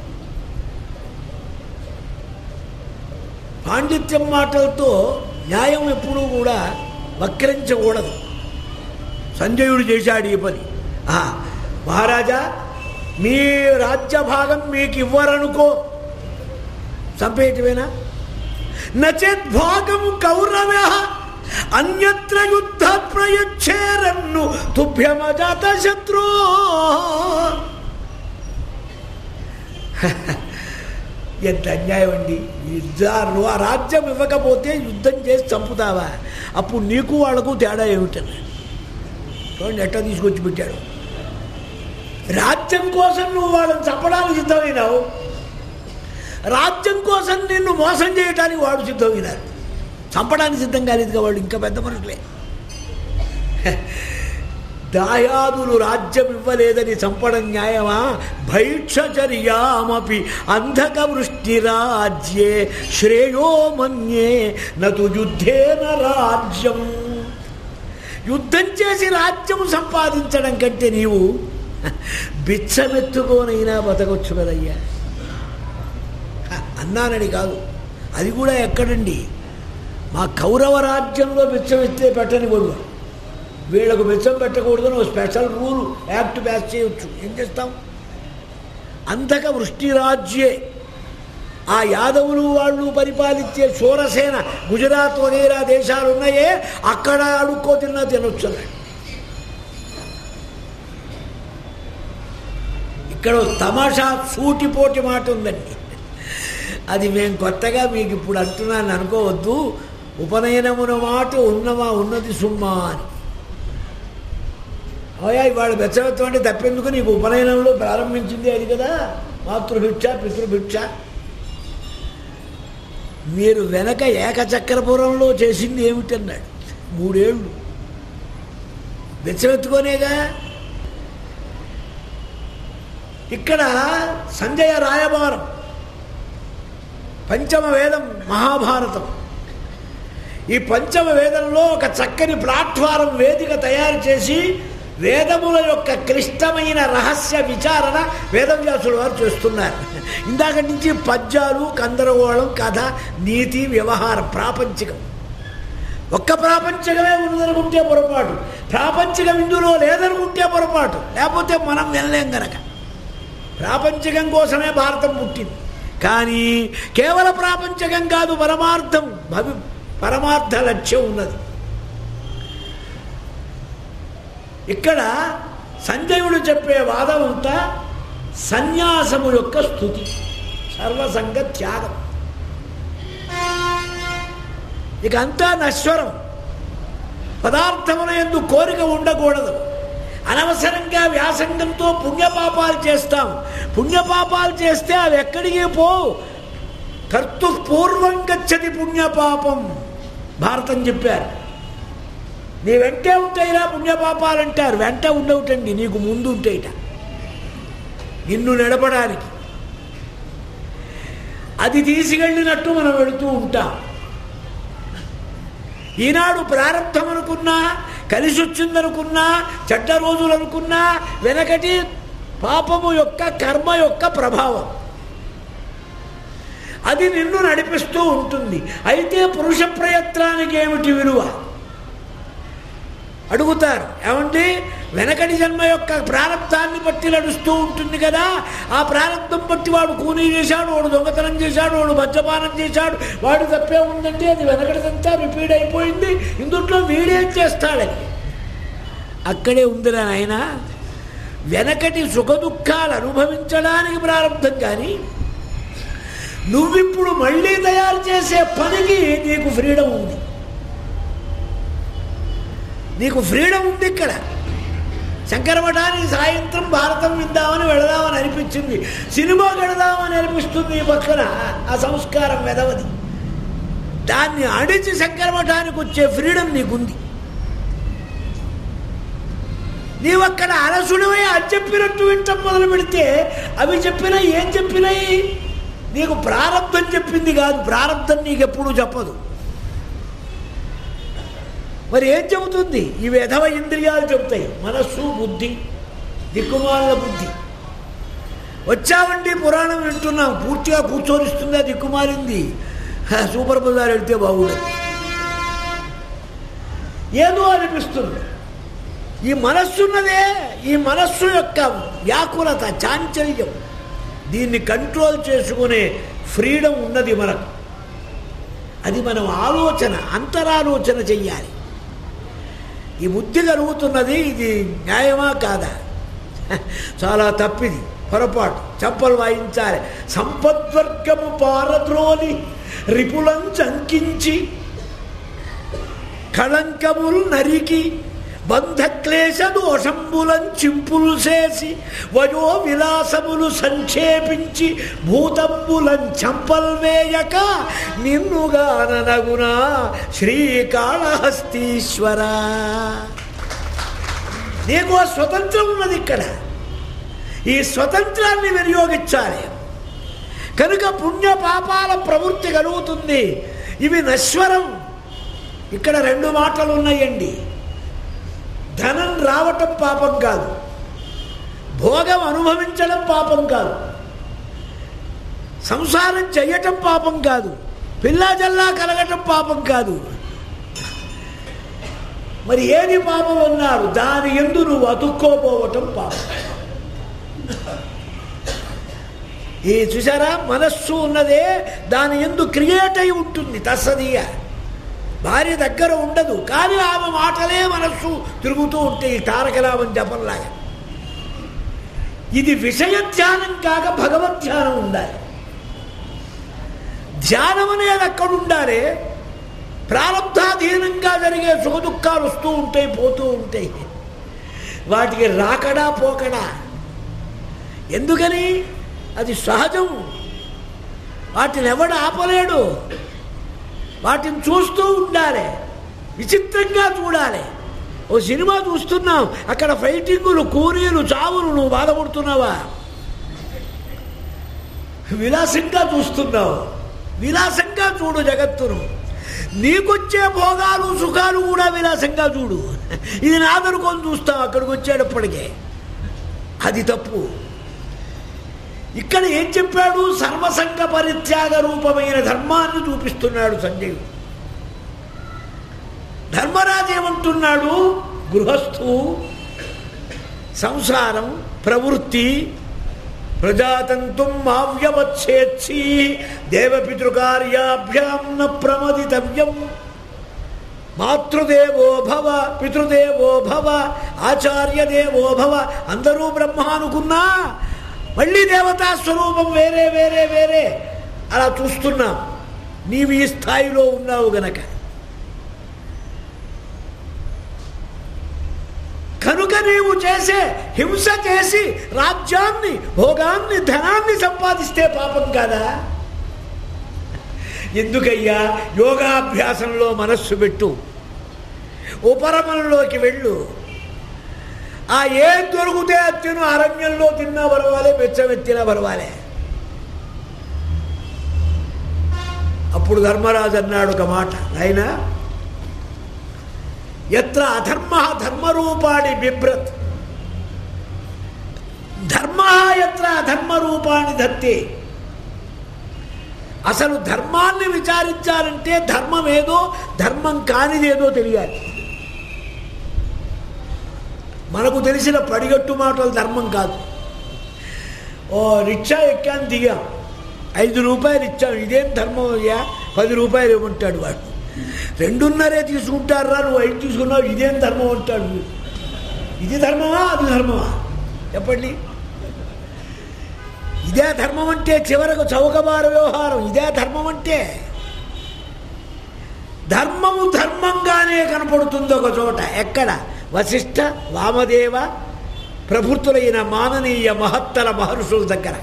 పాండిత్యం మాటలతో న్యాయం ఎప్పుడూ కూడా వక్రించకూడదు సంజయుడు చేశాడు ఈ పని ఆ, మహారాజా మీ రాజ్య భాగం మీకు ఇవ్వరనుకో చంపేయటమేనా నచేత్ భాగం కౌరవ అన్యత్ర యుద్ధ ప్రయచ్చేరన్ను తుభ్యమజాత శత్రు ఎంత అన్యాయం అండి యుద్ధాలు ఆ రాజ్యం ఇవ్వకపోతే యుద్ధం చేసి చంపుతావా అప్పుడు నీకు వాళ్లకు తేడా ఏమిటన్నా చూడండి ఎట్లా తీసుకొచ్చి పెట్టాడు రాజ్యం కోసం నువ్వు వాళ్ళని చంపడానికి సిద్ధమైనావు రాజ్యం కోసం నిన్ను మోసం చేయడానికి వాడు సిద్ధమైనారు చంపడానికి సిద్ధం కాలేదుగా వాళ్ళు ఇంకా పెద్ద మనుషులే దాయాదులు రాజ్యం ఇవ్వలేదని చంపడం న్యాయమా భైక్షచర్యామపి అంధక వృష్టి రాజ్యే శ్రేయో మన్యే నతు యుద్ధేన రాజ్యం యుద్ధం చేసి రాజ్యం సంపాదించడం కంటే నీవు బిచ్చమెత్తుకోనైనా బతకొచ్చు కదయ్యా అన్నానని కాదు అది కూడా ఎక్కడండి మా కౌరవ రాజ్యంలో బిచ్చం ఎత్తే పెట్టని కొడు వీళ్ళకు బిచ్చం పెట్టకూడదని ఒక స్పెషల్ రూల్ యాక్ట్ ప్యాస్ చేయొచ్చు ఏం చేస్తాం అంతక వృష్టి రాజ్యే ఆ యాదవులు వాళ్ళు పరిపాలించే శూరసేన గుజరాత్ వగైరా దేశాలు ఉన్నాయే అక్కడ అడుక్కో తిన్నా తినొచ్చు అన్నాడు ఇక్కడ ఓ తమాషా సూటిపోటి మాట ఉందండి అది మేము కొత్తగా మీకు ఇప్పుడు అంటున్నాను అనుకోవద్దు ఉపనయనమున మాట ఉన్నమా ఉన్నది సుమ్మా అని అయ్యా ఇవాళ బెచ్చవత్వం అంటే తప్పెందుకు నీకు ఉపనయనంలో ప్రారంభించింది అది కదా మాతృభిక్ష పితృభిక్ష మీరు వెనక ఏకచక్రపురంలో చేసింది ఏమిటన్నాడు మూడేళ్ళు బెచ్చవెత్తుకోనేగా ఇక్కడ సంజయ రాయబారం పంచమ వేదం మహాభారతం ఈ పంచమ వేదంలో ఒక చక్కని ప్లాట్ఫారం వేదిక తయారు చేసి వేదముల యొక్క క్లిష్టమైన రహస్య విచారణ వేదవ్యాసుల వారు చేస్తున్నారు ఇందాక నుంచి పద్యాలు కందరగోళం కథ నీతి వ్యవహారం ప్రాపంచికం ఒక్క ప్రాపంచికమే ఉన్నదనుకుంటే పొరపాటు ప్రాపంచికం ఇందులో లేదనుకుంటే పొరపాటు లేకపోతే మనం వెళ్ళలేం గనక ప్రాపంచికం కోసమే భారతం పుట్టింది కానీ కేవల ప్రాపంచకం కాదు పరమార్థం భవి పరమార్థ లక్ష్యం ఉన్నది ఇక్కడ సంజయుడు చెప్పే వాదం అంతా సన్యాసము యొక్క స్థుతి సర్వసంగ త్యాగం ఇక అంతా నశ్వరం పదార్థమున ఎందు కోరిక ఉండకూడదు అనవసరంగా వ్యాసంగంతో పుణ్యపాపాలు చేస్తాం పుణ్యపాపాలు చేస్తే అవి ఎక్కడికి పోవు కర్తు పూర్వం గచ్చతి పుణ్యపాపం భారతం చెప్పారు నీ వెంటే ఉంటాయిరా పుణ్యపాపాలు అంటారు వెంట ఉండవుటండి నీకు ముందు ఉంటాయిట నిన్ను నడపడానికి అది తీసుకెళ్ళినట్టు మనం వెళుతూ ఉంటాం ఈనాడు ప్రారంభం అనుకున్నా కలిసి వచ్చిందనుకున్నా చెడ్డ రోజులు అనుకున్నా వెనకటి పాపము యొక్క కర్మ యొక్క ప్రభావం అది నిన్ను నడిపిస్తూ ఉంటుంది అయితే పురుష ప్రయత్నానికి ఏమిటి విలువ అడుగుతారు ఏమండి వెనకటి జన్మ యొక్క ప్రారంధాన్ని బట్టి నడుస్తూ ఉంటుంది కదా ఆ ప్రారంభం బట్టి వాడు కూనీ చేశాడు వాడు దొంగతనం చేశాడు వాడు మద్యపానం చేశాడు వాడు తప్పే ఉందంటే అది వెనకటిదంతా రిపీట్ అయిపోయింది ఇందుట్లో వీడేం చేస్తాడని అక్కడే ఉందిరా నాయన వెనకటి సుఖదుఖాలు అనుభవించడానికి ప్రారంభం కానీ నువ్విప్పుడు మళ్ళీ తయారు చేసే పనికి నీకు ఫ్రీడమ్ ఉంది నీకు ఫ్రీడమ్ ఉంది ఇక్కడ శంకరమఠానికి సాయంత్రం భారతం విందామని వెళదామని అనిపించింది సినిమా వెళదామని అనిపిస్తుంది ఈ పక్కన ఆ సంస్కారం వెదవది దాన్ని అడిచి శంకరమఠానికి వచ్చే ఫ్రీడమ్ నీకుంది నీవు అక్కడ అలసుడివై అది చెప్పినట్టు వింటం మొదలు పెడితే అవి చెప్పినా ఏం చెప్పినాయి నీకు ప్రారంభం చెప్పింది కాదు ప్రారంభం నీకు ఎప్పుడూ చెప్పదు మరి ఏం చెబుతుంది ఈ విధవ ఇంద్రియాలు చెబుతాయి మనస్సు బుద్ధి దిక్కుమాల బుద్ధి వచ్చామండి పురాణం వింటున్నాం పూర్తిగా కూర్చొనిస్తుందా దిక్కుమాలింది హ, సూపర్ బజార్ వెళ్తే బాగుండదు ఏదో అనిపిస్తుంది ఈ మనస్సున్నదే ఈ మనస్సు యొక్క వ్యాకులత చాంచల్యం దీన్ని కంట్రోల్ చేసుకునే ఫ్రీడమ్ ఉన్నది మనకు అది మనం ఆలోచన అంతరాలోచన చెయ్యాలి ఈ బుద్ధి కలుగుతున్నది ఇది న్యాయమా కాదా చాలా తప్పిది పొరపాటు చప్పలు వాయించాలి సంపద్వర్గము పారద్రోలి రిపులం చంకించి కళంకములు నరికి బంధక్లేశ దోషంబులం చింపులు చేసి వయో విలాసములు సంక్షేపించి భూతంబులం చంపల్వేయక నిన్నుగాననగునా శ్రీకాళహస్తీశ్వర నీకు ఆ స్వతంత్రం ఉన్నది ఇక్కడ ఈ స్వతంత్రాన్ని వినియోగించాలి కనుక పుణ్య పాపాల ప్రవృత్తి కలుగుతుంది ఇవి నశ్వరం ఇక్కడ రెండు మాటలు ఉన్నాయండి ధనం రావటం పాపం కాదు భోగం అనుభవించడం పాపం కాదు సంసారం చెయ్యటం పాపం కాదు పిల్లా జల్లా కలగటం పాపం కాదు మరి ఏది పాపం అన్నారు దాని ఎందు నువ్వు అతుక్కోపోవటం పాపం ఈ చూసారా మనస్సు ఉన్నదే దాని ఎందు క్రియేట్ అయి ఉంటుంది తస్సదీయ భార్య దగ్గర ఉండదు కానీ ఆమె మాటలే మనస్సు తిరుగుతూ ఉంటాయి తారకరామం జపంలాగా ఇది విషయ ధ్యానం కాక భగవద్ ధ్యానం ఉండాలి ధ్యానం అనేది అక్కడ ఉండాలి ప్రారంధాధీనంగా జరిగే సుఖ దుఃఖాలు వస్తూ ఉంటాయి పోతూ ఉంటాయి వాటికి రాకడా పోకడా ఎందుకని అది సహజం వాటిని ఎవడు ఆపలేడు వాటిని చూస్తూ ఉండాలి విచిత్రంగా చూడాలి ఓ సినిమా చూస్తున్నావు అక్కడ ఫైటింగులు కూలీలు చావులు నువ్వు బాధపడుతున్నావా విలాసంగా చూస్తున్నావు విలాసంగా చూడు జగత్తును నీకొచ్చే భోగాలు సుఖాలు కూడా విలాసంగా చూడు ఇది నాదనుకొని చూస్తాం అక్కడికి వచ్చేటప్పటికే అది తప్పు ఇక్కడ ఏం చెప్పాడు సర్వసంగ పరిత్యాగ రూపమైన ధర్మాన్ని చూపిస్తున్నాడు సంజయుడు ధర్మరాజు ఏమంటున్నాడు గృహస్థు సంసారం ప్రవృత్తి ప్రజాతంతుం మావ్యవచ్చేత్సి దేవపితృకార్యాభ్యాం న ప్రమదితవ్యం మాతృదేవో భవ పితృదేవో భవ ఆచార్యదేవో భవ అందరూ బ్రహ్మ అనుకున్నా మళ్ళీ దేవతా స్వరూపం వేరే వేరే వేరే అలా చూస్తున్నాం నీవు ఈ స్థాయిలో ఉన్నావు గనక కనుక నీవు చేసే హింస చేసి రాజ్యాన్ని భోగాన్ని ధనాన్ని సంపాదిస్తే పాపం కాదా ఎందుకయ్యా యోగాభ్యాసంలో మనస్సు పెట్టు ఉపరమణలోకి వెళ్ళు ఆ ఏం దొరికితే అది తిను అరణ్యంలో తిన్నా పర్వాలే మెచ్చమెత్తినా పర్వాలే అప్పుడు ధర్మరాజు అన్నాడు ఒక మాట అయినా ఎత్ర అధర్మ ధర్మరూపాణి బిభ్రత్ ధర్మ ఎత్ర అధర్మరూపాణి ధత్తే అసలు ధర్మాన్ని విచారించాలంటే ధర్మం ఏదో ధర్మం కానిదేదో తెలియాలి మనకు తెలిసిన పడిగట్టు మాటలు ధర్మం కాదు ఓ రిక్షా ఎక్కాను దిగాం ఐదు రూపాయలు ఇచ్చాం ఇదేం ధర్మం అయ్యా పది రూపాయలు ఇవ్వమంటాడు వాడు రెండున్నరే తీసుకుంటారా నువ్వు ఐదు తీసుకున్నావు ఇదేం ధర్మం అంటాడు వీడు. ఇది ధర్మమా అది ధర్మమా చెప్పండి ఇదే ధర్మం అంటే చివరకు చౌకబార వ్యవహారం ఇదే ధర్మం అంటే ధర్మము ధర్మంగానే కనపడుతుంది ఒక చోట ఎక్కడ వశిష్ఠ వామదేవ ప్రభుత్వులైన మాననీయ మహత్తర మహర్షుల దగ్గర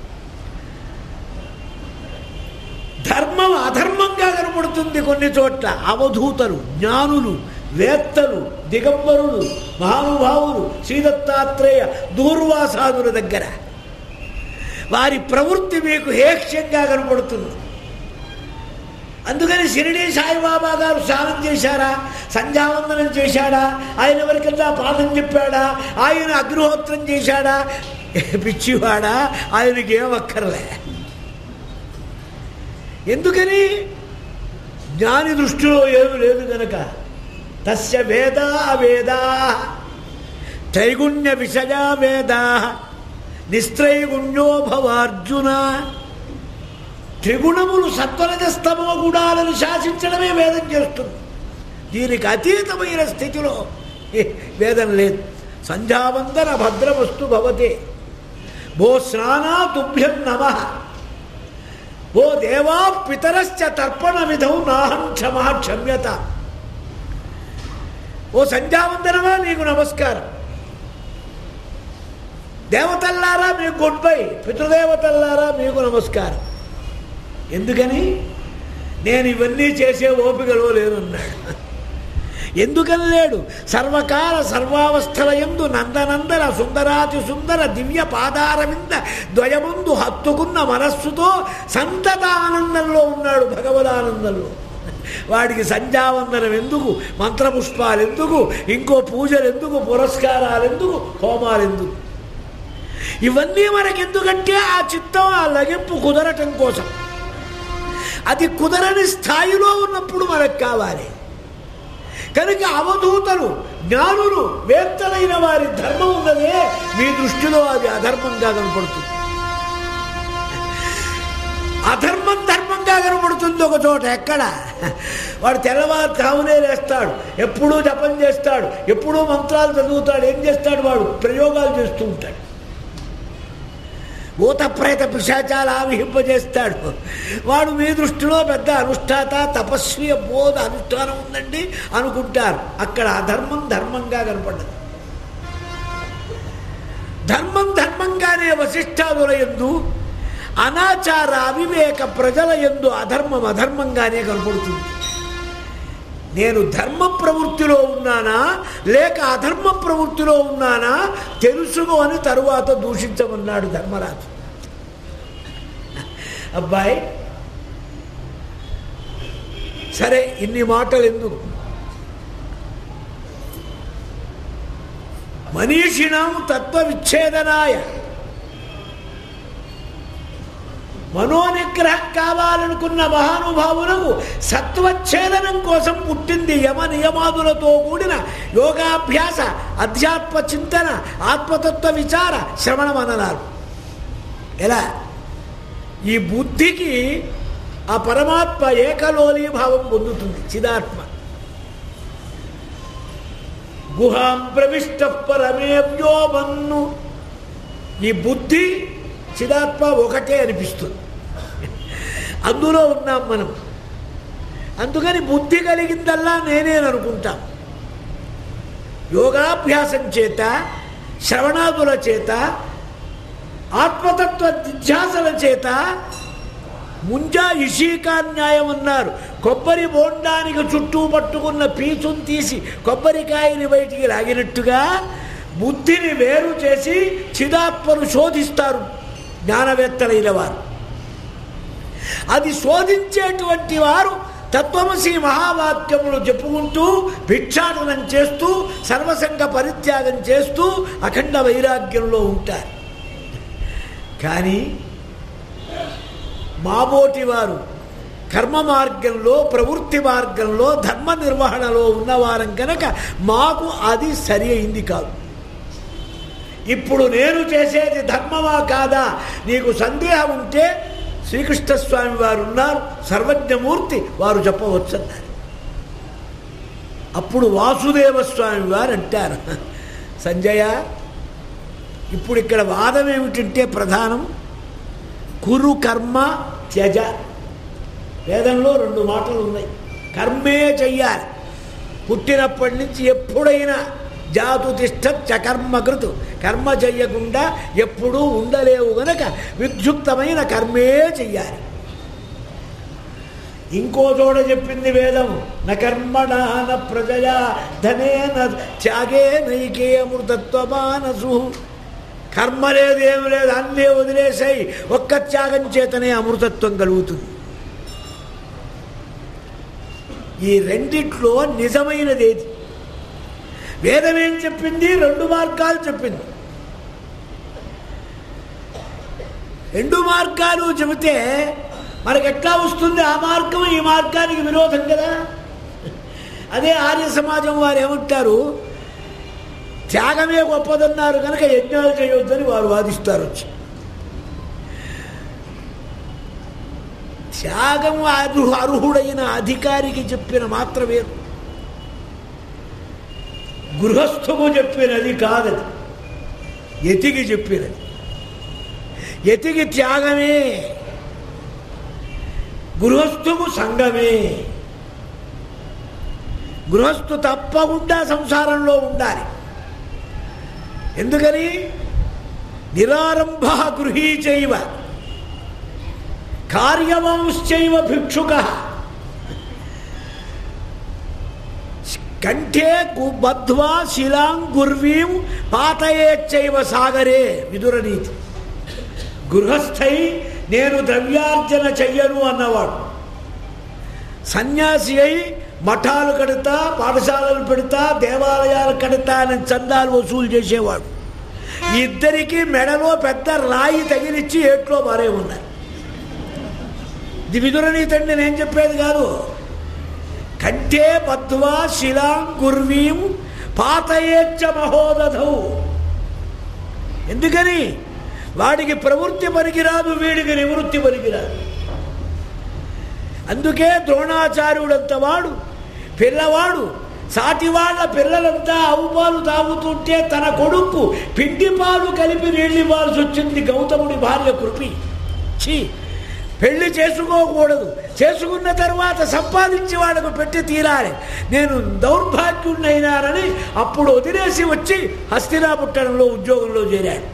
ధర్మం అధర్మంగా కనపడుతుంది కొన్ని చోట్ల అవధూతలు జ్ఞానులు వేత్తలు దిగంబరులు మహానుభావులు శ్రీదత్తాత్రేయ దూర్వాసాదుల దగ్గర వారి ప్రవృత్తి మీకు హేక్ష్యంగా కనపడుతుంది అందుకని షిరిడి సాయిబాబా గారు స్నానం చేశారా సంధ్యావందనం చేశాడా ఆయన ఎవరికన్నా పాఠం చెప్పాడా ఆయన అగ్నిహోత్రం చేశాడా పిచ్చివాడా ఆయనకి ఏం అక్కర్లే ఎందుకని జ్ఞాని దృష్టిలో ఏమి లేదు గనక తస్య వేదా వేదా త్రైగుణ్య విషయా వేదా నిస్త్రైగుణ్యో భవార్జున త్రిగుణములు సత్వరజస్తమో గుణాలను శాసించడమే వేదం చేస్తుంది దీనికి అతీతమైన స్థితిలో ఏ వేదం లేదు సంధ్యావందన భద్రవస్తు భవతే భో స్నానా తుభ్యం నమ ఓ దేవా పితరశ్చ తర్పణ విధౌ నాహం క్షమా క్షమ్యత ఓ సంధ్యావందనమా నీకు నమస్కారం దేవతల్లారా మీకు గుడ్ బై పితృదేవతల్లారా మీకు నమస్కారం ఎందుకని నేను ఇవన్నీ చేసే ఓపికలో లేనున్నాడు ఎందుకని లేడు సర్వకాల సర్వావస్థల ఎందు నందనందన సుందరాతి సుందర దివ్య పాదారవింద ద్వయముందు హత్తుకున్న మనస్సుతో సంతత ఆనందంలో ఉన్నాడు భగవదానందంలో వాడికి సంధ్యావందనం ఎందుకు మంత్రపుష్పాలు ఎందుకు ఇంకో పూజలు ఎందుకు పురస్కారాలు ఎందుకు హోమాలు ఎందుకు ఇవన్నీ మనకి ఎందుకంటే ఆ చిత్తం ఆ లగింపు కుదరటం కోసం అది కుదరని స్థాయిలో ఉన్నప్పుడు మనకు కావాలి కనుక అవధూతలు జ్ఞానులు వేత్తలైన వారి ధర్మం ఉన్నదే మీ దృష్టిలో అది అధర్మంగా కనపడుతుంది అధర్మం ధర్మంగా కనపడుతుంది ఒక చోట ఎక్కడ వాడు తెల్లవారు కావునే లేస్తాడు ఎప్పుడూ జపం చేస్తాడు ఎప్పుడూ మంత్రాలు చదువుతాడు ఏం చేస్తాడు వాడు ప్రయోగాలు చేస్తూ ఉంటాడు భూత ప్రేత పిశాచాలు ఆవిహింపజేస్తాడు వాడు మీ దృష్టిలో పెద్ద అనుష్ఠాత తపస్వి బోధ అనుష్ఠానం ఉందండి అనుకుంటారు అక్కడ అధర్మం ధర్మంగా కనపడ్డది ధర్మం ధర్మంగానే వశిష్టాదుల ఎందు అనాచార అవివేక ప్రజల ఎందు అధర్మం అధర్మంగానే కనపడుతుంది నేను ధర్మ ప్రవృత్తిలో ఉన్నానా లేక అధర్మ ప్రవృత్తిలో ఉన్నానా తెలుసుకో అని తరువాత దూషించమన్నాడు ధర్మరాజు అబ్బాయి సరే ఇన్ని మాటలు ఎందుకు మనీషిణం తత్వ విచ్ఛేదనాయ మనోనిగ్రహం కావాలనుకున్న మహానుభావులకు సత్వచ్ఛేదనం కోసం పుట్టింది యమ నియమాదులతో కూడిన యోగాభ్యాస అధ్యాత్మ చింతన ఆత్మతత్వ విచార శ్రవణం అనన్నారు ఎలా ఈ బుద్ధికి ఆ పరమాత్మ ఏకలోలి భావం పొందుతుంది చిదాత్మ గుహాం ప్రవిష్ట పరమే వ్యోమన్ను ఈ బుద్ధి చిదాత్మ ఒకటే అనిపిస్తుంది అందులో ఉన్నాం మనం అందుకని బుద్ధి కలిగిందల్లా నేనేననుకుంటాం యోగాభ్యాసం చేత శ్రవణాదుల చేత ఆత్మతత్వ జిజ్ఞాసల చేత ముంజా ఇషీకా న్యాయం అన్నారు కొబ్బరి బోండానికి చుట్టూ పట్టుకున్న పీచును తీసి కొబ్బరికాయని బయటికి లాగినట్టుగా బుద్ధిని వేరు చేసి చిదాత్మను శోధిస్తారు జ్ఞానవేత్తలైన వారు అది శోధించేటువంటి వారు తత్వమసి మహావాక్యములు చెప్పుకుంటూ భిక్షాటనం చేస్తూ సర్వసంగ పరిత్యాగం చేస్తూ అఖండ వైరాగ్యంలో ఉంటారు కానీ మాబోటి వారు కర్మ మార్గంలో ప్రవృత్తి మార్గంలో ధర్మ నిర్వహణలో ఉన్నవారం కనుక మాకు అది సరి అయింది కాదు ఇప్పుడు నేను చేసేది ధర్మమా కాదా నీకు సందేహం ఉంటే శ్రీకృష్ణస్వామి వారు ఉన్నారు సర్వజ్ఞమూర్తి వారు చెప్పవచ్చన్నారు అప్పుడు వాసుదేవ స్వామి వారు అంటారు సంజయ ఇప్పుడు ఇక్కడ వాదం ఏమిటంటే ప్రధానం కురు కర్మ త్యజ వేదంలో రెండు మాటలు ఉన్నాయి కర్మే చెయ్యాలి పుట్టినప్పటి నుంచి ఎప్పుడైనా జాతు తిష్ట చకర్మకృతు కర్మ చెయ్యకుండా ఎప్పుడూ ఉండలేవు గనక విద్యుక్తమైన కర్మే చెయ్యాలి ఇంకో చోట చెప్పింది వేదం న కర్మణ న ప్రజయా ధనేన త్యాగే నైకే అమృతత్వమానసు కర్మ లేదు ఏం లేదు అన్నీ వదిలేసాయి ఒక్క త్యాగం చేతనే అమృతత్వం కలుగుతుంది ఈ రెండిట్లో నిజమైనది ఏది వేదం ఏం చెప్పింది రెండు మార్గాలు చెప్పింది రెండు మార్గాలు చెబితే మనకి ఎట్లా వస్తుంది ఆ మార్గం ఈ మార్గానికి విరోధం కదా అదే ఆర్య సమాజం వారు ఏమంటారు త్యాగమే గొప్పదన్నారు కనుక యజ్ఞాలు చేయొద్దని వారు వాదిస్తారు వచ్చి త్యాగం అర్హు అర్హుడైన అధికారికి చెప్పిన మాత్రమే గృహస్థుకు చెప్పినది కాదది యతికి చెప్పినది యతికి త్యాగమే గృహస్థుకు సంఘమే గృహస్థు తప్పకుండా సంసారంలో ఉండాలి ఎందుకని నిరారంభ గృహీ చైవ కార్యవంశ్చైవ భిక్షుక కంఠే గు- బద్ధ్వా శిలాం గుర్వీం పాతయేచ్చైవ సాగరే విదురనీతి గృహస్థై నేను ద్రవ్యార్జన చెయ్యను అన్నవాడు సన్యాసి అయి మఠాలు కడతా పాఠశాలలు పెడతా దేవాలయాలు కడతా అని చందాలు వసూలు చేసేవాడు ఈ ఇద్దరికి మెడలో పెద్ద రాయి తగిలిచ్చి ఏట్లో మారే ఉన్నారు ఇది విదురనీతండి నేను చెప్పేది కాదు కంటే బద్ధ్వా శిలాం గుర్వీం పాతయేచ్చ మహోదధౌ ఎందుకని వాడికి ప్రవృత్తి పనికిరాదు వీడికి నివృత్తి పనికిరాదు అందుకే ద్రోణాచార్యుడంత వాడు పిల్లవాడు సాటి వాళ్ళ పిల్లలంతా ఆవు పాలు తాగుతుంటే తన కొడుకు పిండి పాలు కలిపి నీళ్ళు ఇవ్వాల్సి వచ్చింది గౌతముడి భార్య కృపి ఛీ పెళ్లి చేసుకోకూడదు చేసుకున్న తర్వాత సంపాదించి వాళ్ళకు పెట్టి తీరాలి నేను దౌర్భాగ్యుడినైనానని అప్పుడు వదిలేసి వచ్చి హస్తినాపుట్టణంలో ఉద్యోగంలో చేరాడు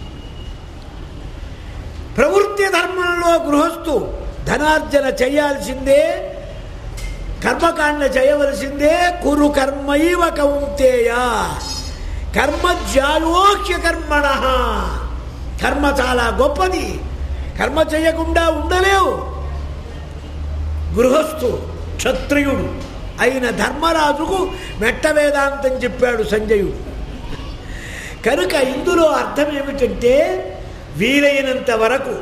ప్రవృత్తి ధర్మంలో గృహస్థు ధనార్జన చేయాల్సిందే కర్మకాండ చేయవలసిందే కురు కర్మైవ కౌంతేయ కర్మ జ్యాలోక్య కర్మణ కర్మ చాలా గొప్పది కర్మ చేయకుండా ఉండలేవు గృహస్థు క్షత్రియుడు అయిన ధర్మరాజుకు మెట్ట వేదాంతం చెప్పాడు సంజయుడు కనుక ఇందులో అర్థం ఏమిటంటే వీలైనంత వరకు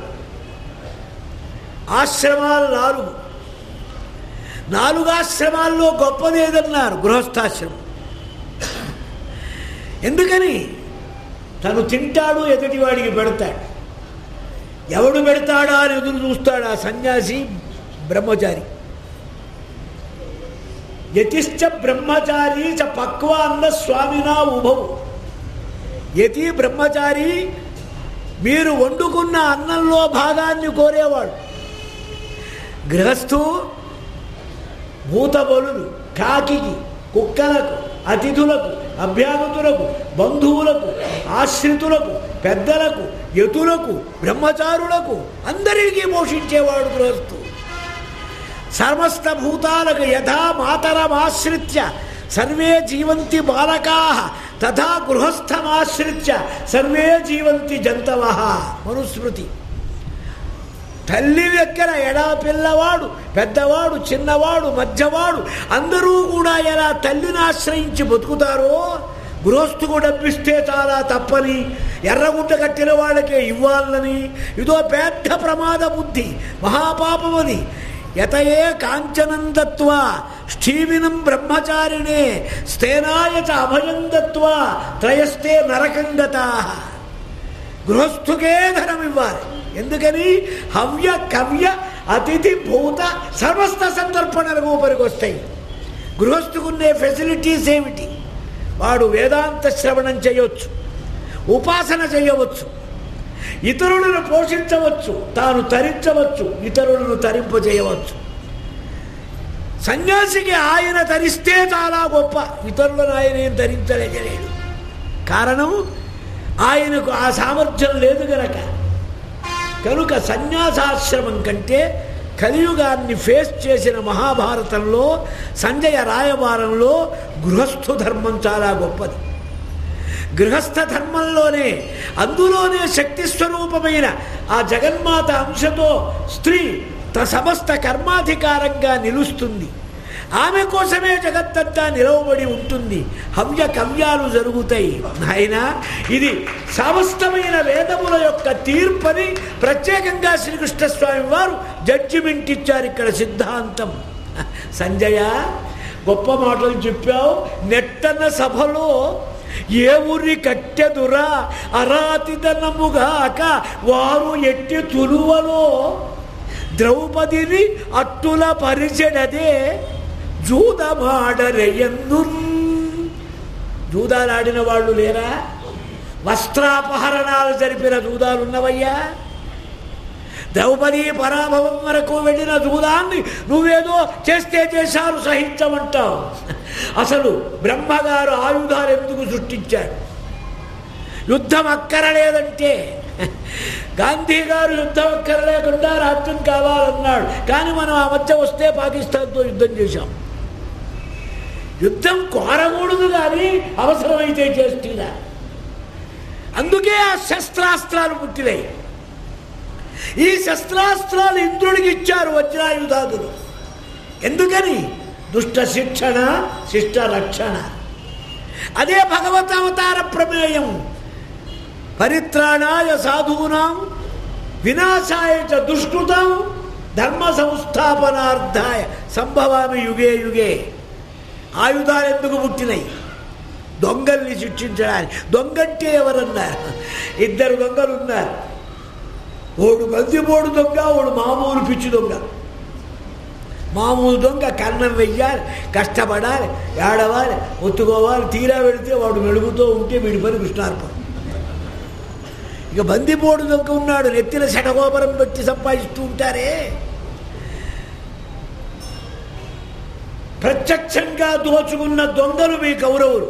ఆశ్రమాలు నాలుగు నాలుగు ఆశ్రమాల్లో గొప్పదేదన్నారు గృహస్థాశ్రమం ఎందుకని తను తింటాడు ఎదుటివాడికి పెడతాడు ఎవడు పెడతాడా అని ఎదురు చూస్తాడు ఆ సన్యాసి బ్రహ్మచారి యతిశ్చ బ్రహ్మచారి చ పక్వాన్న స్వామినా ఉభవు యతి బ్రహ్మచారి మీరు వండుకున్న అన్నంలో భాగాన్ని కోరేవాడు గృహస్థు భూతబలులు కాకికి కుక్కలకు అతిథులకు అభ్యాగతులకు బంధువులకు ఆశ్రితులకు పెద్దలకు యతులకు బ్రహ్మచారులకు అందరికీ పోషించేవాడు గృహస్థు సమస్త భూతాలకు యథా మాతరమాశ్రిత్య సర్వే జీవంతి బాలకా తథా గృహస్థమాశ్రిత్య సర్వే జీవంతి జంతవ మనుస్మృతి తల్లి దగ్గర ఎడా పిల్లవాడు పెద్దవాడు చిన్నవాడు మధ్యవాడు అందరూ కూడా ఎలా తల్లిని ఆశ్రయించి బతుకుతారో గృహస్థుకు డబ్బిస్తే చాలా తప్పని ఎర్రగుడ్డ కట్టిన వాళ్ళకే ఇవ్వాలని ఇదో పెద్ద ప్రమాద బుద్ధి మహాపాపమని యతయే కాంచనం దత్వా స్థీవినం బ్రహ్మచారిణే స్థేనాయ చ అభయం దత్వా త్రయస్తే నరకం గతా గృహస్థుకే ధనం ఇవ్వాలి ఎందుకని హవ్య కవ్య అతిథి భూత సమస్త సందర్పణలకు ఉపరికొస్తాయి గృహస్థుకున్నే ఫెసిలిటీస్ ఏమిటి వాడు వేదాంత శ్రవణం చేయవచ్చు ఉపాసన చేయవచ్చు ఇతరులను పోషించవచ్చు తాను తరించవచ్చు ఇతరులను తరింపజేయవచ్చు సన్యాసికి ఆయన తరిస్తే చాలా గొప్ప ఇతరులను ఆయన ఏం తరించలేగలేడు కారణం ఆయనకు ఆ సామర్థ్యం లేదు గనక కనుక సన్యాసాశ్రమం కంటే కలియుగాన్ని ఫేస్ చేసిన మహాభారతంలో సంజయ రాయబారంలో గృహస్థు ధర్మం చాలా గొప్పది గృహస్థ ధర్మంలోనే అందులోనే శక్తి స్వరూపమైన ఆ జగన్మాత అంశతో స్త్రీ త సమస్త కర్మాధికారంగా నిలుస్తుంది ఆమె కోసమే జగత్తంతా నిలవబడి ఉంటుంది హవ్య కవ్యాలు జరుగుతాయి నాయన ఇది సమస్తమైన వేదముల యొక్క తీర్పని ప్రత్యేకంగా శ్రీకృష్ణ స్వామి వారు జడ్జిమెంట్ ఇచ్చారు ఇక్కడ సిద్ధాంతం సంజయ గొప్ప మాటలు చెప్పావు నెట్టన సభలో ఏ ఊరి కట్టెదురా అరాతిదనముగాక వారు ఎట్టి తులువలో ద్రౌపదిని అట్టుల పరిచెడదే జూదమాడరెయ్యందు జూదాలాడిన వాళ్ళు లేరా వస్త్రాపహరణాలు జరిపిన జూదాలున్నవయ్యా ద్రౌపది పరాభవం వరకు వెళ్ళిన జూదాన్ని నువ్వేదో చేస్తే చేశారు సహించమంటావు అసలు బ్రహ్మగారు ఆయుధాలు ఎందుకు సృష్టించాడు యుద్ధం అక్కరలేదంటే గాంధీ గారు యుద్ధం అక్కరలేకుండా రాజ్యం కావాలన్నాడు కానీ మనం ఆ మధ్య వస్తే పాకిస్తాన్తో యుద్ధం చేశాం యుద్ధం కోరకూడదు కానీ అవసరమైతే చేస్తున్నా అందుకే ఆ శస్త్రాస్త్రాలు పుట్టినాయి ఈ శస్త్రాస్త్రాలు ఇంద్రుడికి ఇచ్చారు వజ్రాయుధాదులు ఎందుకని దుష్ట శిక్షణ శిష్ట రక్షణ అదే భగవత్ అవతార ప్రమేయం పరిత్రాణాయ సాధూనాం వినాశాయ చ దుష్కృతం ధర్మ సంస్థాపనార్థాయ సంభవామి యుగే యుగే ఆయుధాలు ఎందుకు పుట్టినాయి దొంగల్ని శిక్షించడానికి దొంగంటే ఎవరన్నారు ఇద్దరు దొంగలు ఉన్నారు ఓడు బందిపోడు దొంగ ఓడు మామూలు పిచ్చి దొంగ మామూలు దొంగ కన్నం వెయ్యాలి కష్టపడాలి ఏడవాలి ఒత్తుకోవాలి తీరా వెళితే వాడు మెలుగుతూ ఉంటే వీడి పని కృష్ణార్పణ ఇక బందిపోడు దొంగ ఉన్నాడు నెత్తిన శటగోపరం పెట్టి సంపాదిస్తూ ఉంటారే ప్రత్యక్షంగా దోచుకున్న దొంగలు మీ కౌరవులు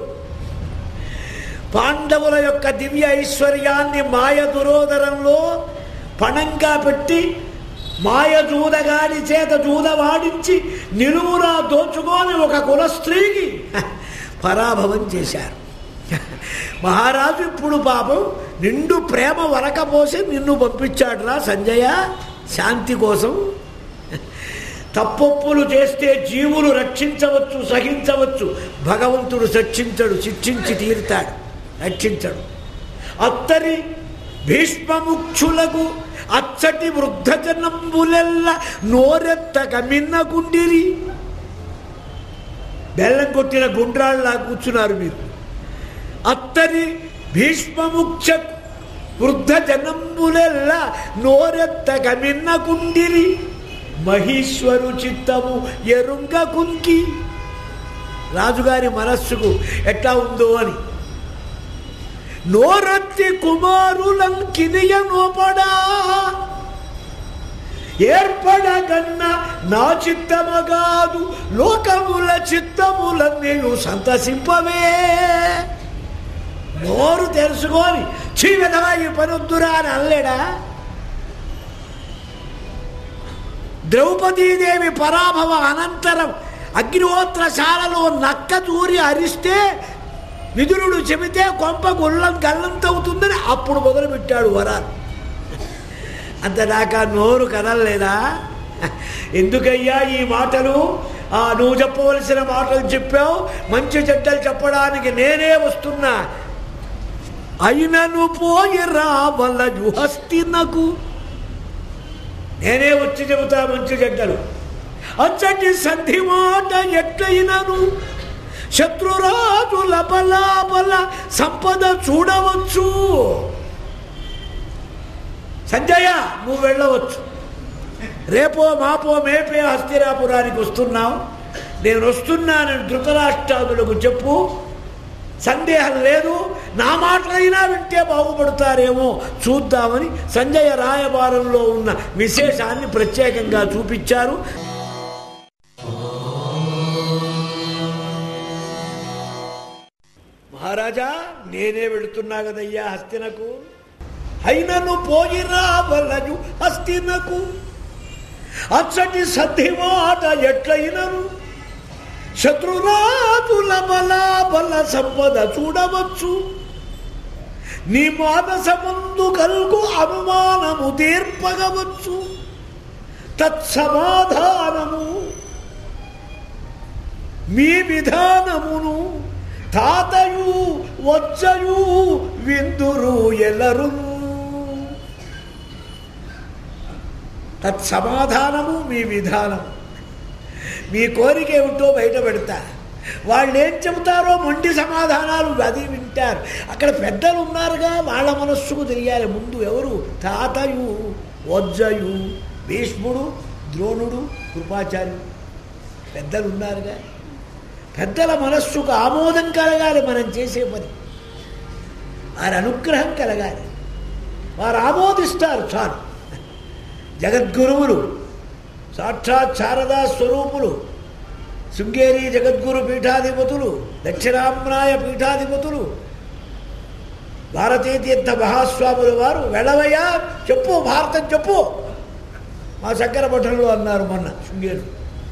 పాండవుల యొక్క దివ్య ఐశ్వర్యాన్ని మాయ దురోదరంలో పణంగా పెట్టి మాయ జూదగాడి చేత జూద వాడించి నిలువురా దోచుకొని ఒక కుల స్త్రీకి పరాభవం చేశారు మహారాజు ఇప్పుడు పాపం నిండు ప్రేమ వరకపోసి నిన్ను పంపించాడురా సంజయ శాంతి కోసం తప్పొప్పులు చేస్తే జీవులు రక్షించవచ్చు సహించవచ్చు భగవంతుడు రక్షించడు శిక్షించి తీరుతాడు రక్షించడు అత్తరి భీష్మముక్షులకు అచ్చటి వృద్ధజనంబులెల్ల నోరెత్తక మిన్నకుండిరి బెల్లం కొట్టిన గుండ్రాళ్ళలా కూర్చున్నారు మీరు అత్తరి భీష్మముక్ష వృద్ధ జనంబులెల్ల నోరెత్తక మిన్నకుండిరి మహీశ్వరు చిత్తము ఎరుంగ కుంకి రాజుగారి మనస్సుకు ఎట్లా ఉందో అని నోరత్తి కుమారులం కినియ నోపడా ఏర్పడగన్న నా చిత్తమగాదు లోకముల చిత్తములన్నీయు సంతసింపవే నోరు తెలుసుకొని చీవిధమా ఈ పనొద్దురా అని అనలేడా ద్రౌపదీదేవి పరాభవ అనంతరం అగ్నిహోత్రశాలలో నక్క దూరి అరిస్తే విదురుడు చెబితే కొంప గుళ్ళం గల్లంతవుతుందని అప్పుడు మొదలుపెట్టాడు వరాలు అంతదాకా నోరు కదలలేదా ఎందుకయ్యా ఈ మాటలు ఆ నువ్వు చెప్పవలసిన మాటలు చెప్పావు మంచి చెడ్డలు చెప్పడానికి నేనే వస్తున్నా అయినను పోయి రావల హస్తినకు నేనే వచ్చి చెబుతా మంచి చెడ్డలు అచ్చటి సంధి మాట ఎట్లయినను శత్రురాజుల బలాబల సంపద చూడవచ్చు సంజయ నువ్వు వెళ్ళవచ్చు రేపో మాపో మేపే హస్తిరాపురానికి వస్తున్నావు నేను వస్తున్నానని ధృతరాష్ట్రాదులకు చెప్పు సందేహం లేదు నా మాటలైనా వింటే బాగుపడతారేమో చూద్దామని సంజయ రాయబారంలో ఉన్న విశేషాన్ని ప్రత్యేకంగా చూపించారు మహారాజా నేనే వెళుతున్నా కదయ్యా హస్తినకు అయినను పోయిరా వలజు హస్తినకు అచ్చటి సద్ధి మాట ఎట్లయినను శత్రురాజుల బలాబల సంపద చూడవచ్చు నీ మానసమందు కల్గు అనుమానము తీర్పగవచ్చు తత్సమాధానము మీ విధానమును తాతయు వచ్చయు విందురు ఎలరు తత్సమాధానము మీ విధానము మీ కోరిక ఏమిటో బయట పెడతా వాళ్ళు ఏం చెబుతారో మొండి సమాధానాలు అది వింటారు అక్కడ పెద్దలు ఉన్నారుగా వాళ్ళ మనస్సుకు తెలియాలి ముందు ఎవరు తాతయు వజ్జయు భీష్ముడు ద్రోణుడు కృపాచార్యుడు పెద్దలు ఉన్నారుగా పెద్దల మనస్సుకు ఆమోదం కలగాలి మనం చేసే పని వారి అనుగ్రహం కలగాలి వారు ఆమోదిస్తారు చాలు జగద్గురువులు సాక్షాత్ శారదా స్వరూపులు శృంగేరి జగద్గురు పీఠాధిపతులు దక్షిణామ్నాయ పీఠాధిపతులు భారతీ తీర్థ మహాస్వాముల వారు వెళ్ళవయ్యా చెప్పు భారతం చెప్పు మా శంకర పఠంలో అన్నారు మొన్న శృంగేరు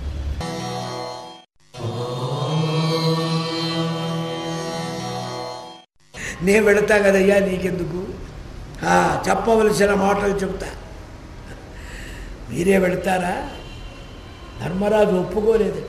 నేను వెళతా కదయ్యా నీకెందుకు ఆ, చెప్పవలసిన మాటలు చెప్తా మీరే వెళతారా ధర్మరాజు ఒప్పుకోలేదు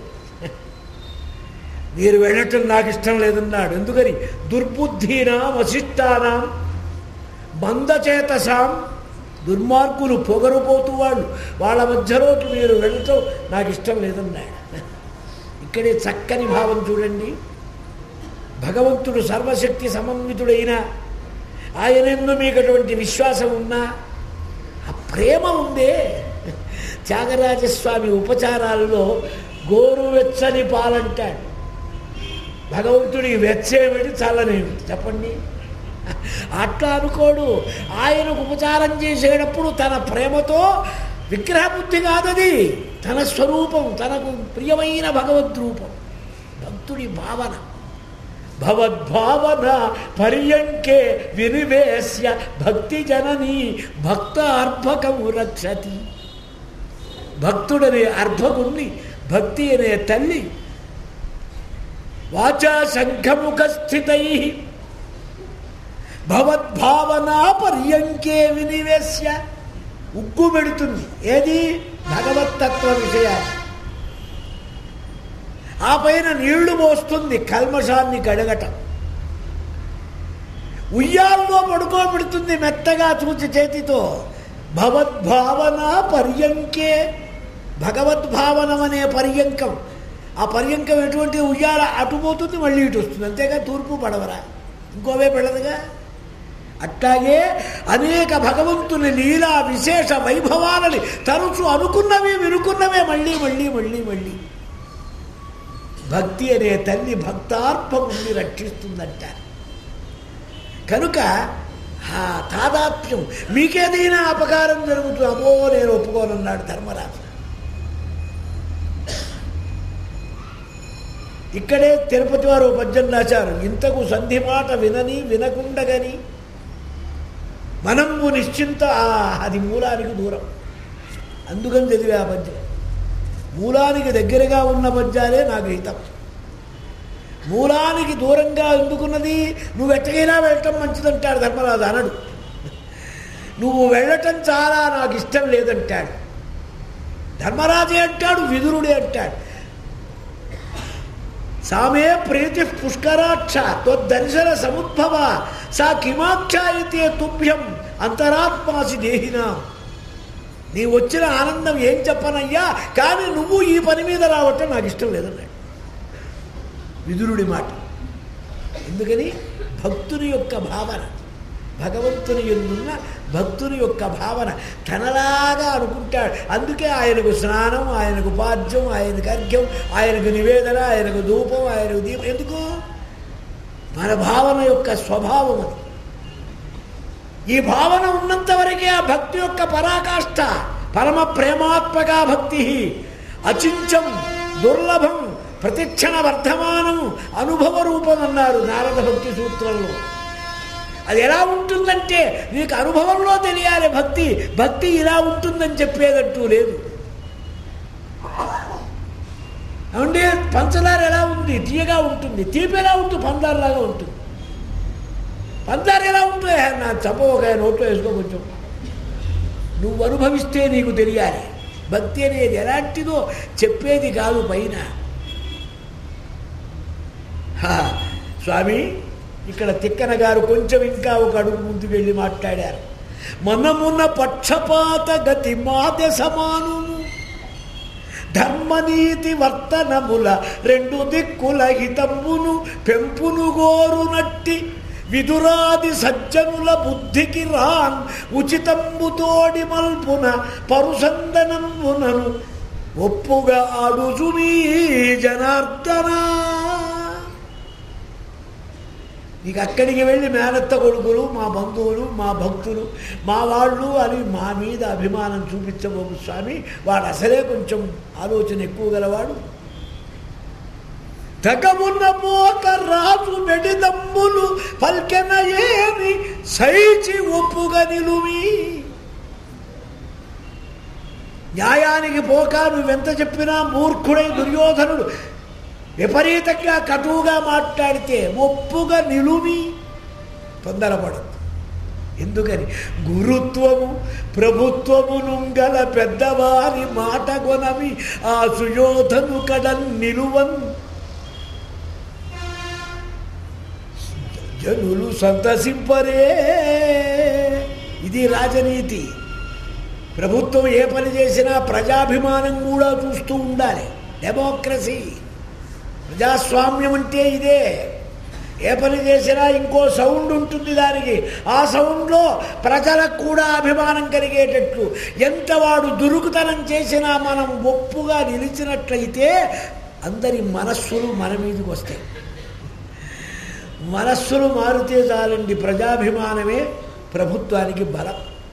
మీరు వెళ్ళటం నాకు ఇష్టం లేదన్నాడు ఎందుకని దుర్బుద్ధీనా వశిష్టానాం మందచేతసాం దుర్మార్గులు పొగరుపోతూ వాళ్ళు వాళ్ళ మధ్యలోకి మీరు వెళ్ళటం నాకు ఇష్టం లేదన్నాడు ఇక్కడే చక్కని భావం చూడండి భగవంతుడు సర్వశక్తి సమన్వితుడైన ఆయన ఎందు మీకు అటువంటి విశ్వాసం ఉన్నా ఆ ప్రేమ ఉందే త్యాగరాజస్వామి ఉపచారాలలో గోరువెచ్చని పాలంటాడు భగవంతుడికి వెచ్చేమిటి చల్లనేమిటి చెప్పండి అట్లా అనుకోడు ఆయనకు ఉపచారం చేసేటప్పుడు తన ప్రేమతో విగ్రహబుద్ధి కాదది తన స్వరూపం తనకు ప్రియమైన భగవద్రూపం భక్తుడి భావన భవద్భావన పర్యంకే వినివేశ్య భక్తి జనని భక్త అర్భకము రక్షతి భక్తుడనే అర్భకుణ్ణి భక్తి అనే తల్లి వాచా శంఖముఖ స్థితై భవద్భావనా పర్యంకే వినివేశ్య ఉగ్గు పెడుతుంది ఏది భగవత్తత్వ విషయాలు ఆ పైన నీళ్లు పోస్తుంది కల్మషాన్ని కడగటం ఉయ్యాల్లో పడుకోబెడుతుంది మెత్తగా చూచి చేతితో భవద్భావన పర్యంకే భగవద్భావనం అనే పర్యంకం ఆ పర్యంకం ఎటువంటి ఉయ్యాల అటు పోతుంది మళ్ళీ ఇటు వస్తుంది అంతేగా తూర్పు పడవరా ఇంకోవే పెడదుగా అట్లాగే అనేక భగవంతుని లీలా విశేష వైభవాలని తరచు అనుకున్నవి వినుకున్నవే మళ్ళీ మళ్ళీ మళ్ళీ మళ్ళీ భక్తి అనే తల్లి భక్తార్పముని రక్షిస్తుందంటారు కనుక ఆ తాదాత్మ్యం మీకేదైనా అపకారం జరుగుతుంది అమ్మో నేను ఒప్పుకోనన్నాడు ధర్మరాజు ఇక్కడే తిరుపతి వారు ఓ పద్యం రాశారు ఇంతకు సంధి మాట వినని వినకుండగని మనంబు నిశ్చింత ఆ, అది మూలానికి దూరం అందుకని చదివే ఆ పద్యం మూలానికి దగ్గరగా ఉన్న పద్యాలే నాకు హితం మూలానికి దూరంగా ఎందుకున్నది నువ్వు ఎట్టగైనా వెళ్ళటం మంచిదంటాడు ధర్మరాజు అనడు నువ్వు వెళ్ళటం చాలా నాకు ఇష్టం లేదంటాడు ధర్మరాజే అంటాడు విదురుడే అంటాడు సామే ప్రీతి పుష్కరాక్ష త్వద్దర్శన సముద్భవ సా కిమాక్షాయితే తుభ్యం అంతరాత్మాసి దేహినా నీ వచ్చిన ఆనందం ఏం చెప్పనయ్యా కానీ నువ్వు ఈ పని మీద రావటం నాకు ఇష్టం లేదన్నాడు విదురుడి మాట ఎందుకని భక్తుని యొక్క భావన భగవంతుని ఎందున్న భక్తుని యొక్క భావన తనలాగా అనుకుంటాడు అందుకే ఆయనకు స్నానం ఆయనకు పాద్యం ఆయనకు అర్ఘ్యం ఆయనకు నివేదన ఆయనకు ధూపం ఆయనకు దీపం ఎందుకు మన భావన యొక్క స్వభావం అది ఈ భావన ఉన్నంత వరకే ఆ భక్తి యొక్క పరాకాష్ఠ పరమ ప్రేమాత్మక భక్తి అచించం దుర్లభం ప్రతిక్షణ వర్ధమానం అనుభవ రూపం అన్నారు నారద భక్తి సూత్రంలో అది ఎలా ఉంటుందంటే నీకు అనుభవంలో తెలియాలి భక్తి భక్తి ఇలా ఉంటుందని చెప్పేదంటూ లేదు అంటే పంచదార ఎలా ఉంది తీయగా ఉంటుంది తీపి ఎలా ఉంటుంది పంచదారలాగా ఉంటుంది పంచదార ఎలా ఉంటుంది నా చప్పవకాయ నోట్లో వేసుకో కొంచెం నువ్వు అనుభవిస్తే నీకు తెలియాలి భక్తి అనేది ఎలాంటిదో చెప్పేది కాదు పైన హా, స్వామి ఇక్కడ తిక్కన గారు కొంచెం ఇంకా ఒక అడుగు ముందుకు వెళ్ళి మాట్లాడారు మనమున్న పక్షపాత గతి మాత సమానుము ధర్మనీతి వర్తనముల రెండు దిక్కుల హితమ్మును పెంపును గోరునట్టి విదురాది సజ్జనుల బుద్ధికి రాన్ ఉచితంబుతోడి మల్పున పరుసందనంబునను ఒప్పుగా అడుజునీ జనార్దనా నీకు అక్కడికి వెళ్ళి మేనత్త కొడుకులు మా బంధువులు మా భక్తులు మా వాళ్ళు అని మా మీద అభిమానం చూపించబోకు స్వామి వాడు అసలే కొంచెం ఆలోచన ఎక్కువ గలవాడు తగమున్న పోక రాజు మెడిదమ్ములు పల్కెన ఏమి సైచి ఒప్పుగా నిలువి న్యాయానికి పోక నువ్వెంత చెప్పినా మూర్ఖుడై దుర్యోధనుడు విపరీతంగా కటువుగా మాట్లాడితే ఒప్పుగా నిలువి తొందరపడదు ఎందుకని గురుత్వము ప్రభుత్వము నుంగల పెద్దవారి మాట కొనవి ఆ సుయోధను కడన్ నిలువన్ జనులు సంతసింపరే ఇది రాజనీతి ప్రభుత్వం ఏ పని చేసినా ప్రజాభిమానం కూడా చూస్తూ ఉండాలి డెమోక్రసీ ప్రజాస్వామ్యం అంటే ఇదే ఏ పని చేసినా ఇంకో సౌండ్ ఉంటుంది దానికి ఆ సౌండ్లో ప్రజలకు కూడా అభిమానం కలిగేటట్లు ఎంత వాడు దురుకుతనం చేసినా మనం ఒప్పుగా నిలిచినట్లయితే అందరి మనస్సులు మన మీదకి వస్తాయి మనస్సులు మారితే చాలండి ప్రజాభిమానమే ప్రభుత్వానికి బలం